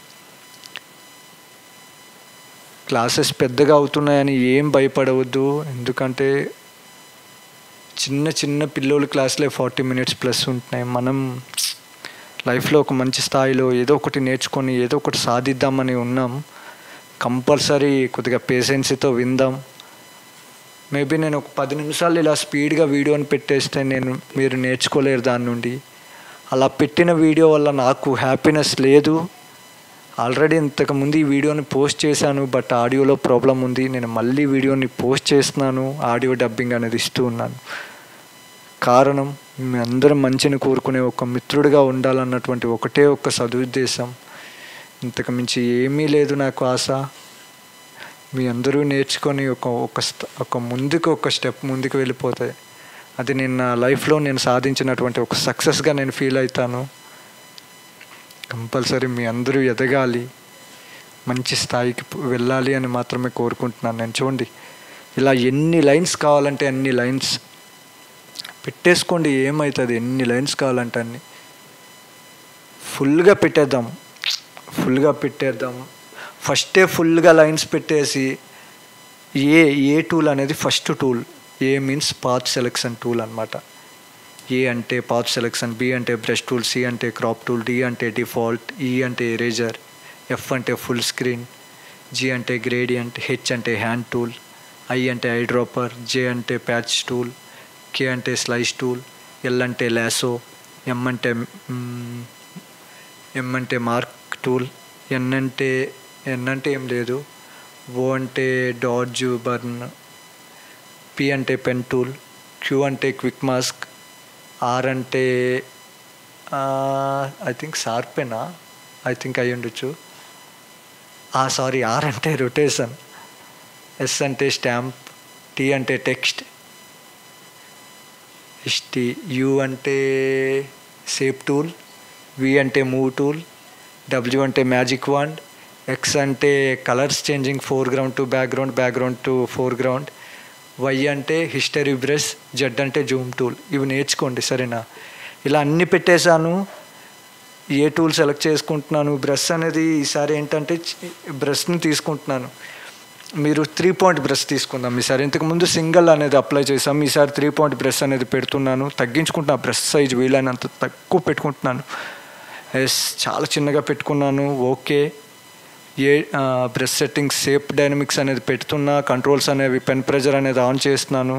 క్లాసెస్ పెద్దగా అవుతున్నాయని ఏం భయపడవద్దు ఎందుకంటే చిన్న చిన్న పిల్లోల క్లాసులే ఫార్టీ మినిట్స్ ప్లస్ ఉంటున్నాయి మనం లైఫ్లో ఒక మంచి స్థాయిలో ఏదో ఒకటి నేర్చుకొని ఏదో ఒకటి సాధిద్దామని ఉన్నాం కంపల్సరీ కొద్దిగా పేషెన్సీతో విందాం మేబీ నేను ఒక పది నిమిషాలు ఇలా స్పీడ్గా వీడియోని పెట్టేస్తే నేను మీరు నేర్చుకోలేరు దాని నుండి అలా పెట్టిన వీడియో వల్ల నాకు హ్యాపీనెస్ లేదు ఆల్రెడీ ఇంతకుముందు ఈ వీడియోని పోస్ట్ చేశాను బట్ ఆడియోలో ప్రాబ్లం ఉంది నేను మళ్ళీ వీడియోని పోస్ట్ చేస్తున్నాను ఆడియో డబ్బింగ్ అనేది ఇస్తూ ఉన్నాను కారణం మీ అందరం మంచిని కోరుకునే ఒక మిత్రుడిగా ఉండాలన్నటువంటి ఒకటే ఒక సదుద్దేశం ఇంతకు మించి ఏమీ లేదు నాకు ఆశ మీ అందరూ నేర్చుకొని ఒక ఒక st- ఒక ముందుకు ఒక స్టెప్ ముందుకు వెళ్ళిపోతాయి అది నేను నా లైఫ్లో నేను సాధించినటువంటి ఒక సక్సెస్గా నేను ఫీల్ అవుతాను కంపల్సరీ మీ అందరూ ఎదగాలి మంచి స్థాయికి పో- వెళ్ళాలి అని మాత్రమే కోరుకుంటున్నాను నేను చూడండి ఇలా ఎన్ని లైన్స్ కావాలంటే అన్ని లైన్స్ పెట్టేసుకోండి ఏమవుతుంది ఎన్ని లైన్స్ కావాలంటే అన్ని ఫుల్గా పెట్టేద్దాం ఫుల్గా పెట్టేద్దాం ఫస్టే ఫుల్గా లైన్స్ పెట్టేసి ఏ ఏ టూల్ అనేది first tool A means path selection tool అనమాట ఏ అంటే పాత్ సెలెక్షన్ బి అంటే బ్రష్ టూల్ సి అంటే క్రాప్ టూల్ డి అంటే డిఫాల్ట్ ఈ అంటే ఎరేజర్ ఎఫ్ అంటే ఫుల్ స్క్రీన్ జి అంటే గ్రేడియంట్ హెచ్ అంటే హ్యాండ్ టూల్ ఐ అంటే ఐ డ్రాపర్ జే అంటే ప్యాచ్ టూల్ కే అంటే స్లైస్ టూల్ ఎల్ అంటే లాసో ఎం అంటే మ్, ఎం అంటే మార్క్ టూల్ ఎన్ అంటే ఎన్ అంటే ఏం లేదు ఓ అంటే డాడ్జ్ బర్న్ పి అంటే పెన్ టూల్ క్యూ అంటే క్విక్ మాస్క్ ఆర్ అంటే ఐ థింక్ షార్పెనా ఐ థింక్ అయి ఉండొచ్చు సారీ ఆర్ అంటే రొటేషన్ ఎస్ అంటే స్టాంప్ టీ అంటే టెక్స్ట్ హిస్టీ యూ అంటే సేప్ టూల్ వి అంటే మూవ్ టూల్ డబ్ల్యూ అంటే మ్యాజిక్ వాండ్ ఎక్స్ అంటే colours changing foreground to background background to foreground Y అంటే హిస్టరీ బ్రష్ జెడ్ అంటే జూమ్ టూల్ ఇవి నేర్చుకోండి సరేనా ఇలా అన్ని పెట్టేశాను ఏ టూల్ సెలెక్ట్ చేసుకుంటున్నాను బ్రష్ అనేది ఈసారి ఏంటంటే బ్రష్ని తీసుకుంటున్నాను మీరు త్రీ పాయింట్ బ్రష్ తీసుకుందాం ఈసారి ఇంతకుముందు సింగిల్ అనేది అప్లై చేసాం ఈసారి త్రీ పాయింట్ బ్రష్ అనేది పెడుతున్నాను తగ్గించుకుంటున్నా బ్రష్ సైజ్ వీలైనంత తక్కువ పెట్టుకుంటున్నాను ఎస్ చాలా చిన్నగా పెట్టుకున్నాను okay a brush settings shape dynamics అనేది పెడుతున్నా కంట్రోల్స్ అనేవి పెన్ ప్రెజర్ అనేది ఆన్ చేస్తున్నాను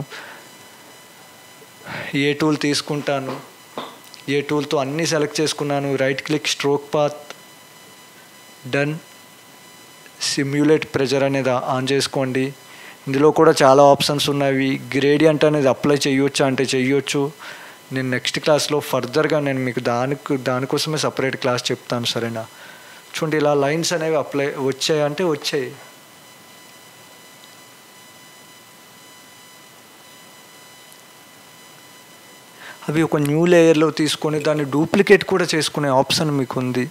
ఏ టూల్ తీసుకుంటాను ఏ టూల్తో అన్నీ సెలెక్ట్ చేసుకున్నాను right click stroke path done simulate pressure అనేది ఆన్ చేసుకోండి ఇందులో కూడా చాలా ఆప్షన్స్ ఉన్నవి గ్రేడియంట్ అనేది అప్లై చేయొచ్చా అంటే చేయొచ్చు నేను నెక్స్ట్ క్లాస్లో ఫర్దర్గా నేను మీకు దానికి దానికోసమే సపరేట్ క్లాస్ చెప్తాను సరేనా చూడండి ఇలా లైన్స్ అనేవి అప్లై వచ్చాయి అంటే వచ్చాయి అవి ఒక న్యూ లేయర్లో తీసుకొని దాన్ని డూప్లికేట్ కూడా చేసుకునే ఆప్షన్ మీకు ఉంది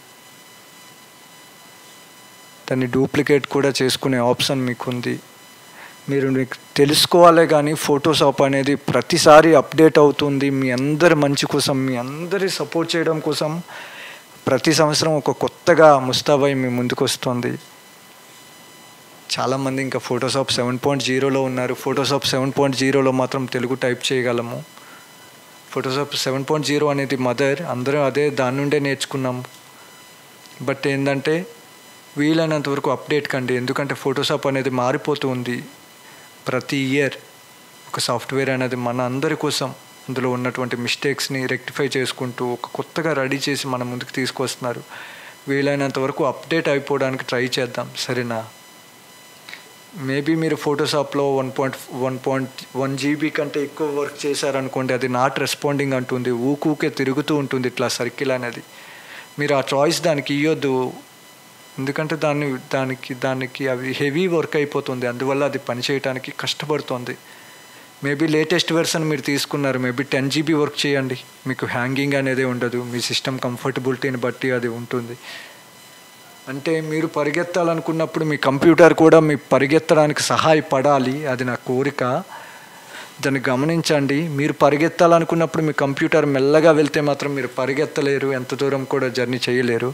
దాన్ని డూప్లికేట్ కూడా చేసుకునే ఆప్షన్ మీకు ఉంది మీరు మీకు తెలుసుకోవాలే కానీ ఫోటోషాప్ అనేది ప్రతిసారి అప్డేట్ అవుతుంది మీ అందరి మంచి కోసం మీ అందరి సపోర్ట్ చేయడం కోసం ప్రతి సంవత్సరం ఒక కొత్తగా ముస్తాబాయి మీ ముందుకు వస్తుంది చాలామంది ఇంకా ఫోటోషాప్ సెవెన్ పాయింట్ జీరోలో ఉన్నారు ఫోటోషాప్ సెవెన్ పాయింట్ జీరోలో మాత్రం తెలుగు టైప్ చేయగలము ఫోటోషాప్ సెవెన్ పాయింట్ జీరో అనేది మదర్ అందరం అదే దాని నుండే నేర్చుకున్నాము బట్ ఏంటంటే వీలైనంత వరకు అప్డేట్ కండి ఎందుకంటే ఫోటోషాప్ అనేది మారిపోతూ ఉంది ప్రతి ఇయర్ ఒక సాఫ్ట్వేర్ అనేది మన అందరి కోసం అందులో ఉన్నటువంటి మిస్టేక్స్ని రెక్టిఫై చేసుకుంటూ ఒక కొత్తగా రెడీ చేసి మన ముందుకు తీసుకొస్తున్నారు వీలైనంత వరకు అప్డేట్ అయిపోవడానికి ట్రై చేద్దాం సరేనా మేబీ మీరు ఫోటోషాప్లో one point one point one GB కంటే ఎక్కువ వర్క్ చేశారనుకోండి అది నాట్ రెస్పాండింగ్ అంటుంది ఊకూకే తిరుగుతూ ఉంటుంది ఇట్లా సర్కిల్ అనేది మీరు ఆ చాయిస్ దానికి ఇవ్వద్దు ఎందుకంటే దాన్ని దానికి దానికి అవి హెవీ వర్క్ అయిపోతుంది అందువల్ల అది పనిచేయడానికి కష్టపడుతుంది మేబీ లేటెస్ట్ వెర్షన్ మీరు తీసుకున్నారు మేబీ టెన్ జీబీ వర్క్ చేయండి మీకు హ్యాంగింగ్ అనేది ఉండదు మీ సిస్టమ్ కంఫర్టబిలిటీని బట్టి అది ఉంటుంది అంటే మీరు పరిగెత్తాలనుకున్నప్పుడు మీ కంప్యూటర్ కూడా మీ పరిగెత్తడానికి సహాయపడాలి అది నా కోరిక దాన్ని గమనించండి మీరు పరిగెత్తాలనుకున్నప్పుడు మీ కంప్యూటర్ మెల్లగా వెళ్తే మాత్రం మీరు పరిగెత్తలేరు ఎంత దూరం కూడా జర్నీ చేయలేరు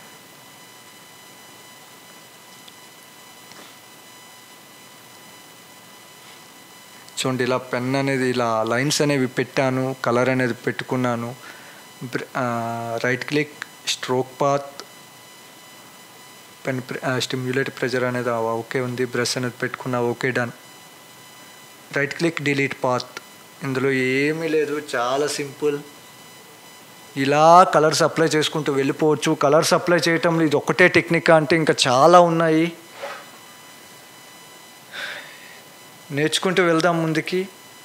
చూడండి ఇలా పెన్ అనేది ఇలా లైన్స్ అనేవి పెట్టాను కలర్ అనేది పెట్టుకున్నాను right click stroke path pen stimulate pressure అనేది ఆ ఓకే ఉంది బ్రష్ అనేది పెట్టుకున్నా okay done right click delete path ఇందులో ఏమీ లేదు చాలా సింపుల్ ఇలా కలర్స్ అప్లై చేసుకుంటూ వెళ్ళిపోవచ్చు కలర్స్ అప్లై చేయటంలో ఇది ఒక్కటే టెక్నిక్ అంటే ఇంకా చాలా ఉన్నాయి నేర్చుకుంటూ వెళ్దాం ముందుకి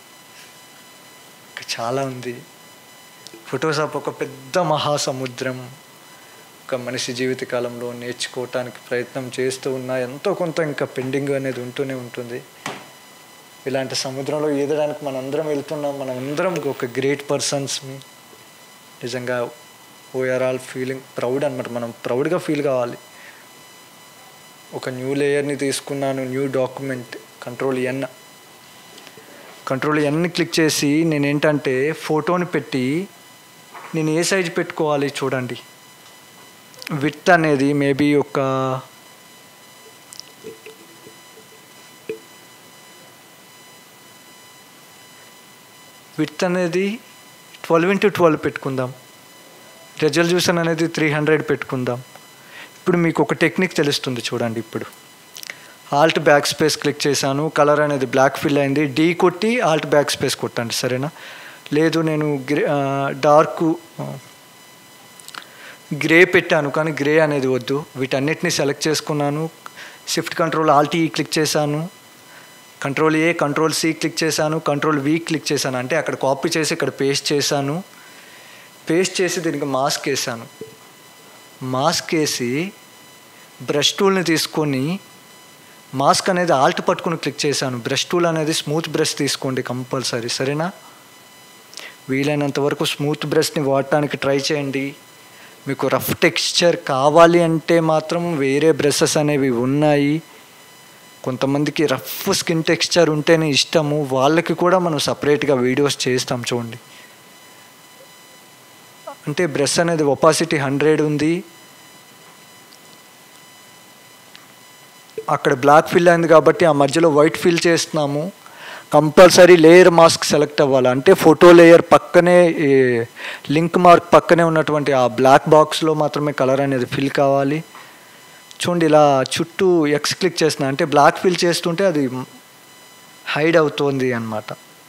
ఇంకా చాలా ఉంది ఫోటోషాప్ ఒక పెద్ద మహాసముద్రం ఒక మనిషి జీవితకాలంలో నేర్చుకోవటానికి ప్రయత్నం చేస్తూ ఉన్నా ఎంతో కొంత ఇంకా పెండింగ్ అనేది ఉంటూనే ఉంటుంది ఇలాంటి సముద్రంలో ఈదడానికి మనందరం వెళ్తున్నాం మనం అందరం ఒక గ్రేట్ పర్సన్స్ని నిజంగా వీఆర్ ఆల్ ఫీలింగ్ ప్రౌడ్ అనమాట మనం ప్రౌడ్గా ఫీల్ కావాలి ఒక న్యూ లేయర్ని తీసుకున్నాను new document control N control ఎన్ని క్లిక్ చేసి నేను ఏంటంటే ఫోటోని పెట్టి నేను ఏ సైజ్ పెట్టుకోవాలి చూడండి విత్ అనేది మేబీ ఒక విత్ అనేది ట్వెల్వ్ ఇంటూ ట్వెల్వ్ పెట్టుకుందాం రెజల్యూషన్ అనేది త్రీ హండ్రెడ్ పెట్టుకుందాం ఇప్పుడు మీకు ఒక టెక్నిక్ తెలుస్తుంది చూడండి ఇప్పుడు ఆల్ట్ బ్యాక్ స్పేస్ క్లిక్ చేశాను కలర్ అనేది బ్లాక్ ఫిల్ అయింది డీ కొట్టి ఆల్ట్ బ్యాక్ స్పేస్ కొట్టండి సరేనా లేదు నేను గ్రే డార్క్ గ్రే పెట్టాను కానీ గ్రే అనేది వద్దు వీటన్నిటిని సెలెక్ట్ చేసుకున్నాను shift control alt E click చేశాను control A control C click చేశాను కంట్రోల్ వి క్లిక్ చేశాను అంటే అక్కడ కాపీ చేసి ఇక్కడ పేస్ట్ చేశాను పేస్ట్ చేసి దీనికి మాస్క్ వేసాను మాస్క్ వేసి బ్రష్ టూల్ని తీసుకొని మాస్క్ అనేది ఆల్ట్ పట్టుకుని క్లిక్ చేశాను బ్రష్ టూల్ అనేది స్మూత్ బ్రష్ తీసుకోండి కంపల్సరీ సరేనా వీలైనంత వరకు స్మూత్ బ్రష్ని వాడటానికి ట్రై చేయండి మీకు రఫ్ టెక్స్చర్ కావాలి అంటే మాత్రం వేరే బ్రషెస్ అనేవి ఉన్నాయి కొంతమందికి రఫ్ స్కిన్ టెక్స్చర్ ఉంటేనే ఇష్టము వాళ్ళకి కూడా మనం సపరేట్గా వీడియోస్ చేస్తాం చూడండి అంటే బ్రష్ అనేది ఒపాసిటీ హండ్రెడ్ ఉంది అక్కడ బ్లాక్ ఫిల్ అయింది కాబట్టి ఆ మధ్యలో వైట్ ఫిల్ చేస్తున్నాము కంపల్సరీ లేయర్ మాస్క్ సెలెక్ట్ అవ్వాలి అంటే ఫోటో లేయర్ పక్కనే లింక్ మార్క్ పక్కనే ఉన్నటువంటి ఆ బ్లాక్ బాక్స్లో మాత్రమే కలర్ అనేది ఫిల్ కావాలి చూడండి ఇలా చుట్టూ ఎక్స్ క్లిక్ చేసిన అంటే బ్లాక్ ఫిల్ చేస్తుంటే అది హైడ్ అవుతుంది అనమాట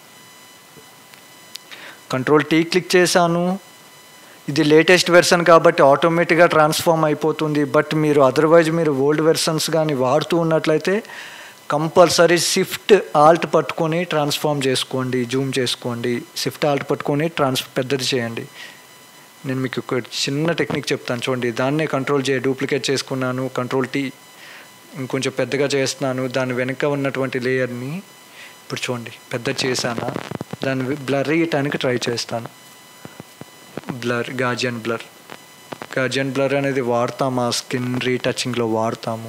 కంట్రోల్ టీ క్లిక్ చేశాను ఇది లేటెస్ట్ వెర్షన్ కాబట్టి ఆటోమేటిక్గా ట్రాన్స్ఫార్మ్ అయిపోతుంది బట్ మీరు అదర్వైజ్ మీరు ఓల్డ్ వెర్షన్స్ కానీ వాడుతూ ఉన్నట్లయితే కంపల్సరీ షిఫ్ట్ ఆల్ట్ పట్టుకొని ట్రాన్స్ఫార్మ్ చేసుకోండి జూమ్ చేసుకోండి షిఫ్ట్ ఆల్ట్ పట్టుకొని ట్రాన్స్ పెద్దది చేయండి నేను మీకు ఒక చిన్న టెక్నిక్ చెప్తాను చూడండి దాన్నే కంట్రోల్ చే డూప్లికేట్ చేసుకున్నాను కంట్రోల్ టీ ఇంకొంచెం పెద్దగా చేస్తున్నాను దాని వెనుక ఉన్నటువంటి లేయర్ని ఇప్పుడు చూడండి పెద్ద చేశాను దాన్ని బ్లర్ చేయటానికి ట్రై చేస్తాను blur gaussian blur gaussian blur అనేది వాడతాము ఆ స్కిన్ రీటచింగ్లో వాడతాము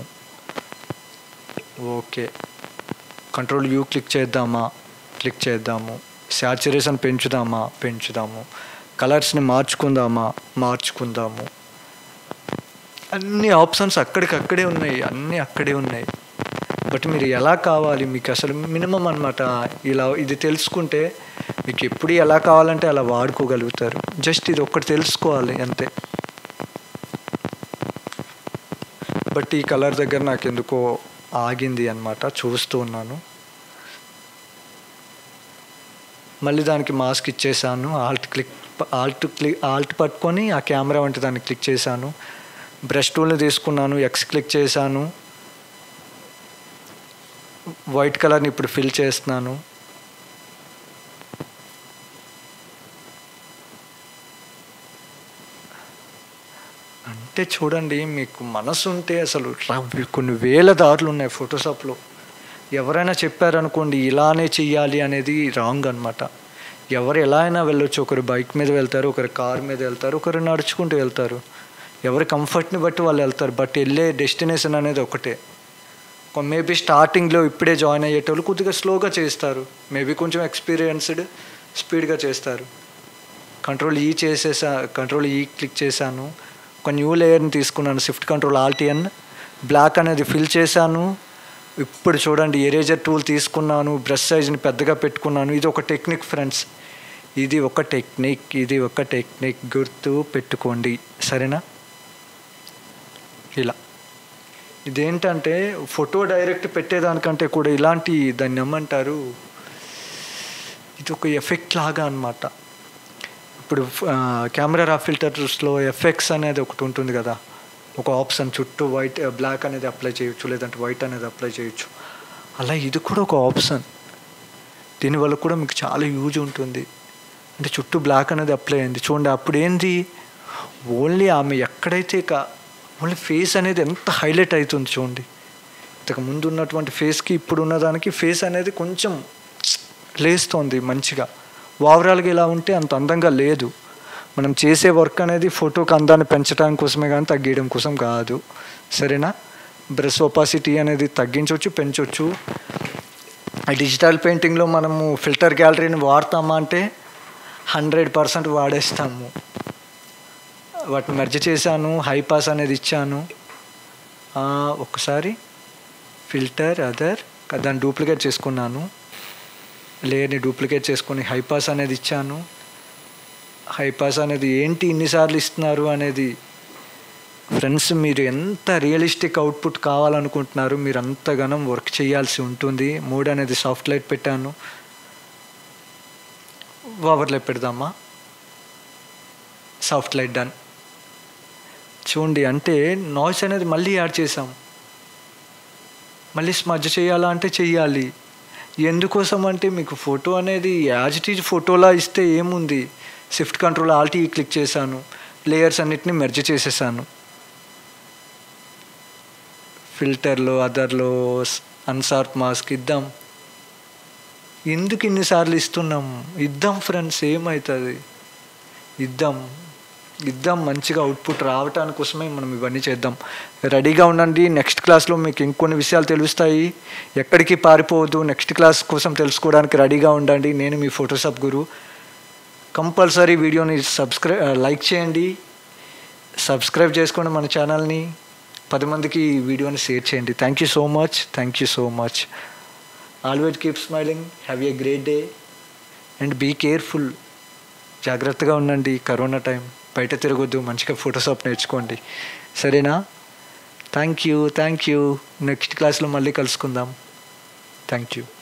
ఓకే కంట్రోల్ యూ క్లిక్ చేద్దామా క్లిక్ చేద్దాము శాచురేషన్ పెంచుదామా పెంచుదాము కలర్స్ని మార్చుకుందామా మార్చుకుందాము అన్ని ఆప్షన్స్ అక్కడికక్కడే ఉన్నాయి అన్నీ అక్కడే ఉన్నాయి బట్ మీరు ఎలా కావాలి మీకు అసలు మినిమం అనమాట ఇలా ఇది తెలుసుకుంటే మీకు ఎప్పుడు ఎలా కావాలంటే అలా వాడుకోగలుగుతారు జస్ట్ ఇది ఒక్కటి తెలుసుకోవాలి అంతే బట్ ఈ కలర్ దగ్గర నాకు ఎందుకో ఆగింది అనమాట చూస్తూ ఉన్నాను మళ్ళీ దానికి మాస్క్ ఇచ్చేసాను alt click alt click alt పట్టుకొని ఆ కెమెరా వంటి దాన్ని క్లిక్ చేశాను బ్రష్ టూల్ని తీసుకున్నాను ఎక్స్ క్లిక్ చేశాను వైట్ కలర్ని ఇప్పుడు ఫిల్ చేస్తున్నాను అంటే చూడండి మీకు మనసు ఉంటే అసలు రా- కొన్ని వేల దారులు ఉన్నాయి ఫోటోషాప్లో ఎవరైనా చెప్పారనుకోండి ఇలానే చెయ్యాలి అనేది రాంగ్ అనమాట ఎవరు ఎలా అయినా వెళ్ళొచ్చు ఒకరు బైక్ మీద వెళ్తారు ఒకరు కార్ మీద వెళ్తారు ఒకరు నడుచుకుంటూ వెళ్తారు ఎవరి కంఫర్ట్ని బట్టి వాళ్ళు వెళ్తారు బట్ వెళ్ళే డెస్టినేషన్ అనేది ఒకటే మేబీ స్టార్టింగ్లో ఇప్పుడే జాయిన్ అయ్యేటోళ్ళు కొద్దిగా స్లోగా చేస్తారు మేబీ కొంచెం ఎక్స్పీరియన్స్డ్ స్పీడ్గా చేస్తారు కంట్రోల్ ఈ చేసేసా కంట్రోల్ ఈ క్లిక్ చేశాను ఒక న్యూ లేయర్ని తీసుకున్నాను షిఫ్ట్ కంట్రోల్ ఆల్టియన్ బ్లాక్ అనేది ఫిల్ చేశాను ఇప్పుడు చూడండి ఎరేజర్ టూల్ తీసుకున్నాను బ్రష్ సైజ్ని పెద్దగా పెట్టుకున్నాను ఇది ఒక టెక్నిక్ ఫ్రెండ్స్ ఇది ఒక టెక్నిక్ ఇది ఒక టెక్నిక్ గుర్తు పెట్టుకోండి సరేనా ఇలా ఇదేంటంటే ఫోటో డైరెక్ట్ పెట్టేదానికంటే కూడా ఇలాంటి దాన్ని ఏమంటారు ఇది ఒక ఎఫెక్ట్ లాగా అనమాట ఇప్పుడు కెమెరా రా ఫిల్టర్స్లో ఎఫెక్ట్స్ అనేది ఒకటి ఉంటుంది కదా ఒక ఆప్షన్ చుట్టూ వైట్ బ్లాక్ అనేది అప్లై చేయొచ్చు లేదంటే వైట్ అనేది అప్లై చేయొచ్చు అలా ఇది కూడా ఒక ఆప్షన్ దీనివల్ల కూడా మీకు చాలా యూజ్ ఉంటుంది అంటే చుట్టూ బ్లాక్ అనేది అప్లై అయింది చూడండి అప్పుడు ఏంది ఓన్లీ ఆమె ఎక్కడైతే కా ఓన్లీ ఫేస్ అనేది ఎంత హైలైట్ అవుతుంది చూడండి ఇంతకు ముందు ఉన్నటువంటి ఫేస్కి ఇప్పుడు ఉన్నదానికి ఫేస్ అనేది కొంచెం లేస్తోంది మంచిగా ఓవరాల్గా ఇలా ఉంటే అంత అందంగా లేదు మనం చేసే వర్క్ అనేది ఫోటోకి అందాన్ని పెంచడానికి కోసమే కానీ తగ్గించడం కోసం కాదు సరేనా బ్రష్ ఒపాసిటీ అనేది తగ్గించవచ్చు పెంచవచ్చు డిజిటల్ పెయింటింగ్లో మనము ఫిల్టర్ గ్యాలరీని వాడతామా అంటే హండ్రెడ్ పర్సెంట్ వాడేస్తాము వాటిని మెర్జ్ చేశాను హై పాస్ అనేది ఇచ్చాను ఒకసారి ఫిల్టర్ అదర్ దాన్ని డూప్లికేట్ చేసుకున్నాను లేయర్ని డూప్లికేట్ చేసుకొని హై పాస్ అనేది ఇచ్చాను హై పాస్ అనేది ఏంటి ఇన్నిసార్లు ఇస్తున్నారు అనేది ఫ్రెండ్స్ మీరు ఎంత రియలిస్టిక్ అవుట్పుట్ కావాలనుకుంటున్నారు మీరు అంతగానం వర్క్ చేయాల్సి ఉంటుంది మూడ్ అనేది సాఫ్ట్ లైట్ పెట్టాను ఓవర్లైట్ పెడదామా సాఫ్ట్ లైట్ డన్ చూడండి అంటే నాయిస్ అనేది మళ్ళీ యాడ్ చేసాం మళ్ళీ స్మజ్ చేయాలా అంటే చెయ్యాలి ఎందుకోసం అంటే మీకు ఫోటో అనేది యాజ్ ఇట్ ఈజ్ ఫోటోలా ఇస్తే ఏముంది షిఫ్ట్ కంట్రోల్ ఆల్టీ క్లిక్ చేశాను లేయర్స్ అన్నిటిని మెర్జ్ చేసేసాను ఫిల్టర్లో అదర్లో అన్సార్ప్ మాస్క్ ఇద్దాం ఎందుకు ఇన్నిసార్లు ఇస్తున్నాం ఇద్దాం ఫ్రెండ్స్ ఏమవుతుంది ఇద్దాం ఇద్దాం మంచిగా అవుట్పుట్ రావటానికి కోసమే మనం ఇవన్నీ చేద్దాం రెడీగా ఉండండి నెక్స్ట్ క్లాస్లో మీకు ఇంకొన్ని విషయాలు తెలుస్తాయి ఎక్కడికి పారిపోవద్దు నెక్స్ట్ క్లాస్ కోసం తెలుసుకోవడానికి రెడీగా ఉండండి నేను మీ ఫోటోషాప్ గురు కంపల్సరీ వీడియోని సబ్స్క్రై లైక్ చేయండి సబ్స్క్రైబ్ చేసుకోండి మన ఛానల్ని పది మందికి ఈ వీడియోని షేర్ చేయండి thank you so much thank you so much always keep smiling have a great day and be careful జాగ్రత్తగా ఉండండి కరోనా టైం బయట తిరగొద్దు మంచిగా ఫోటోషాప్ నేర్చుకోండి సరేనా thank you thank you next క్లాస్లో మళ్ళీ కలుసుకుందాం థ్యాంక్ యూ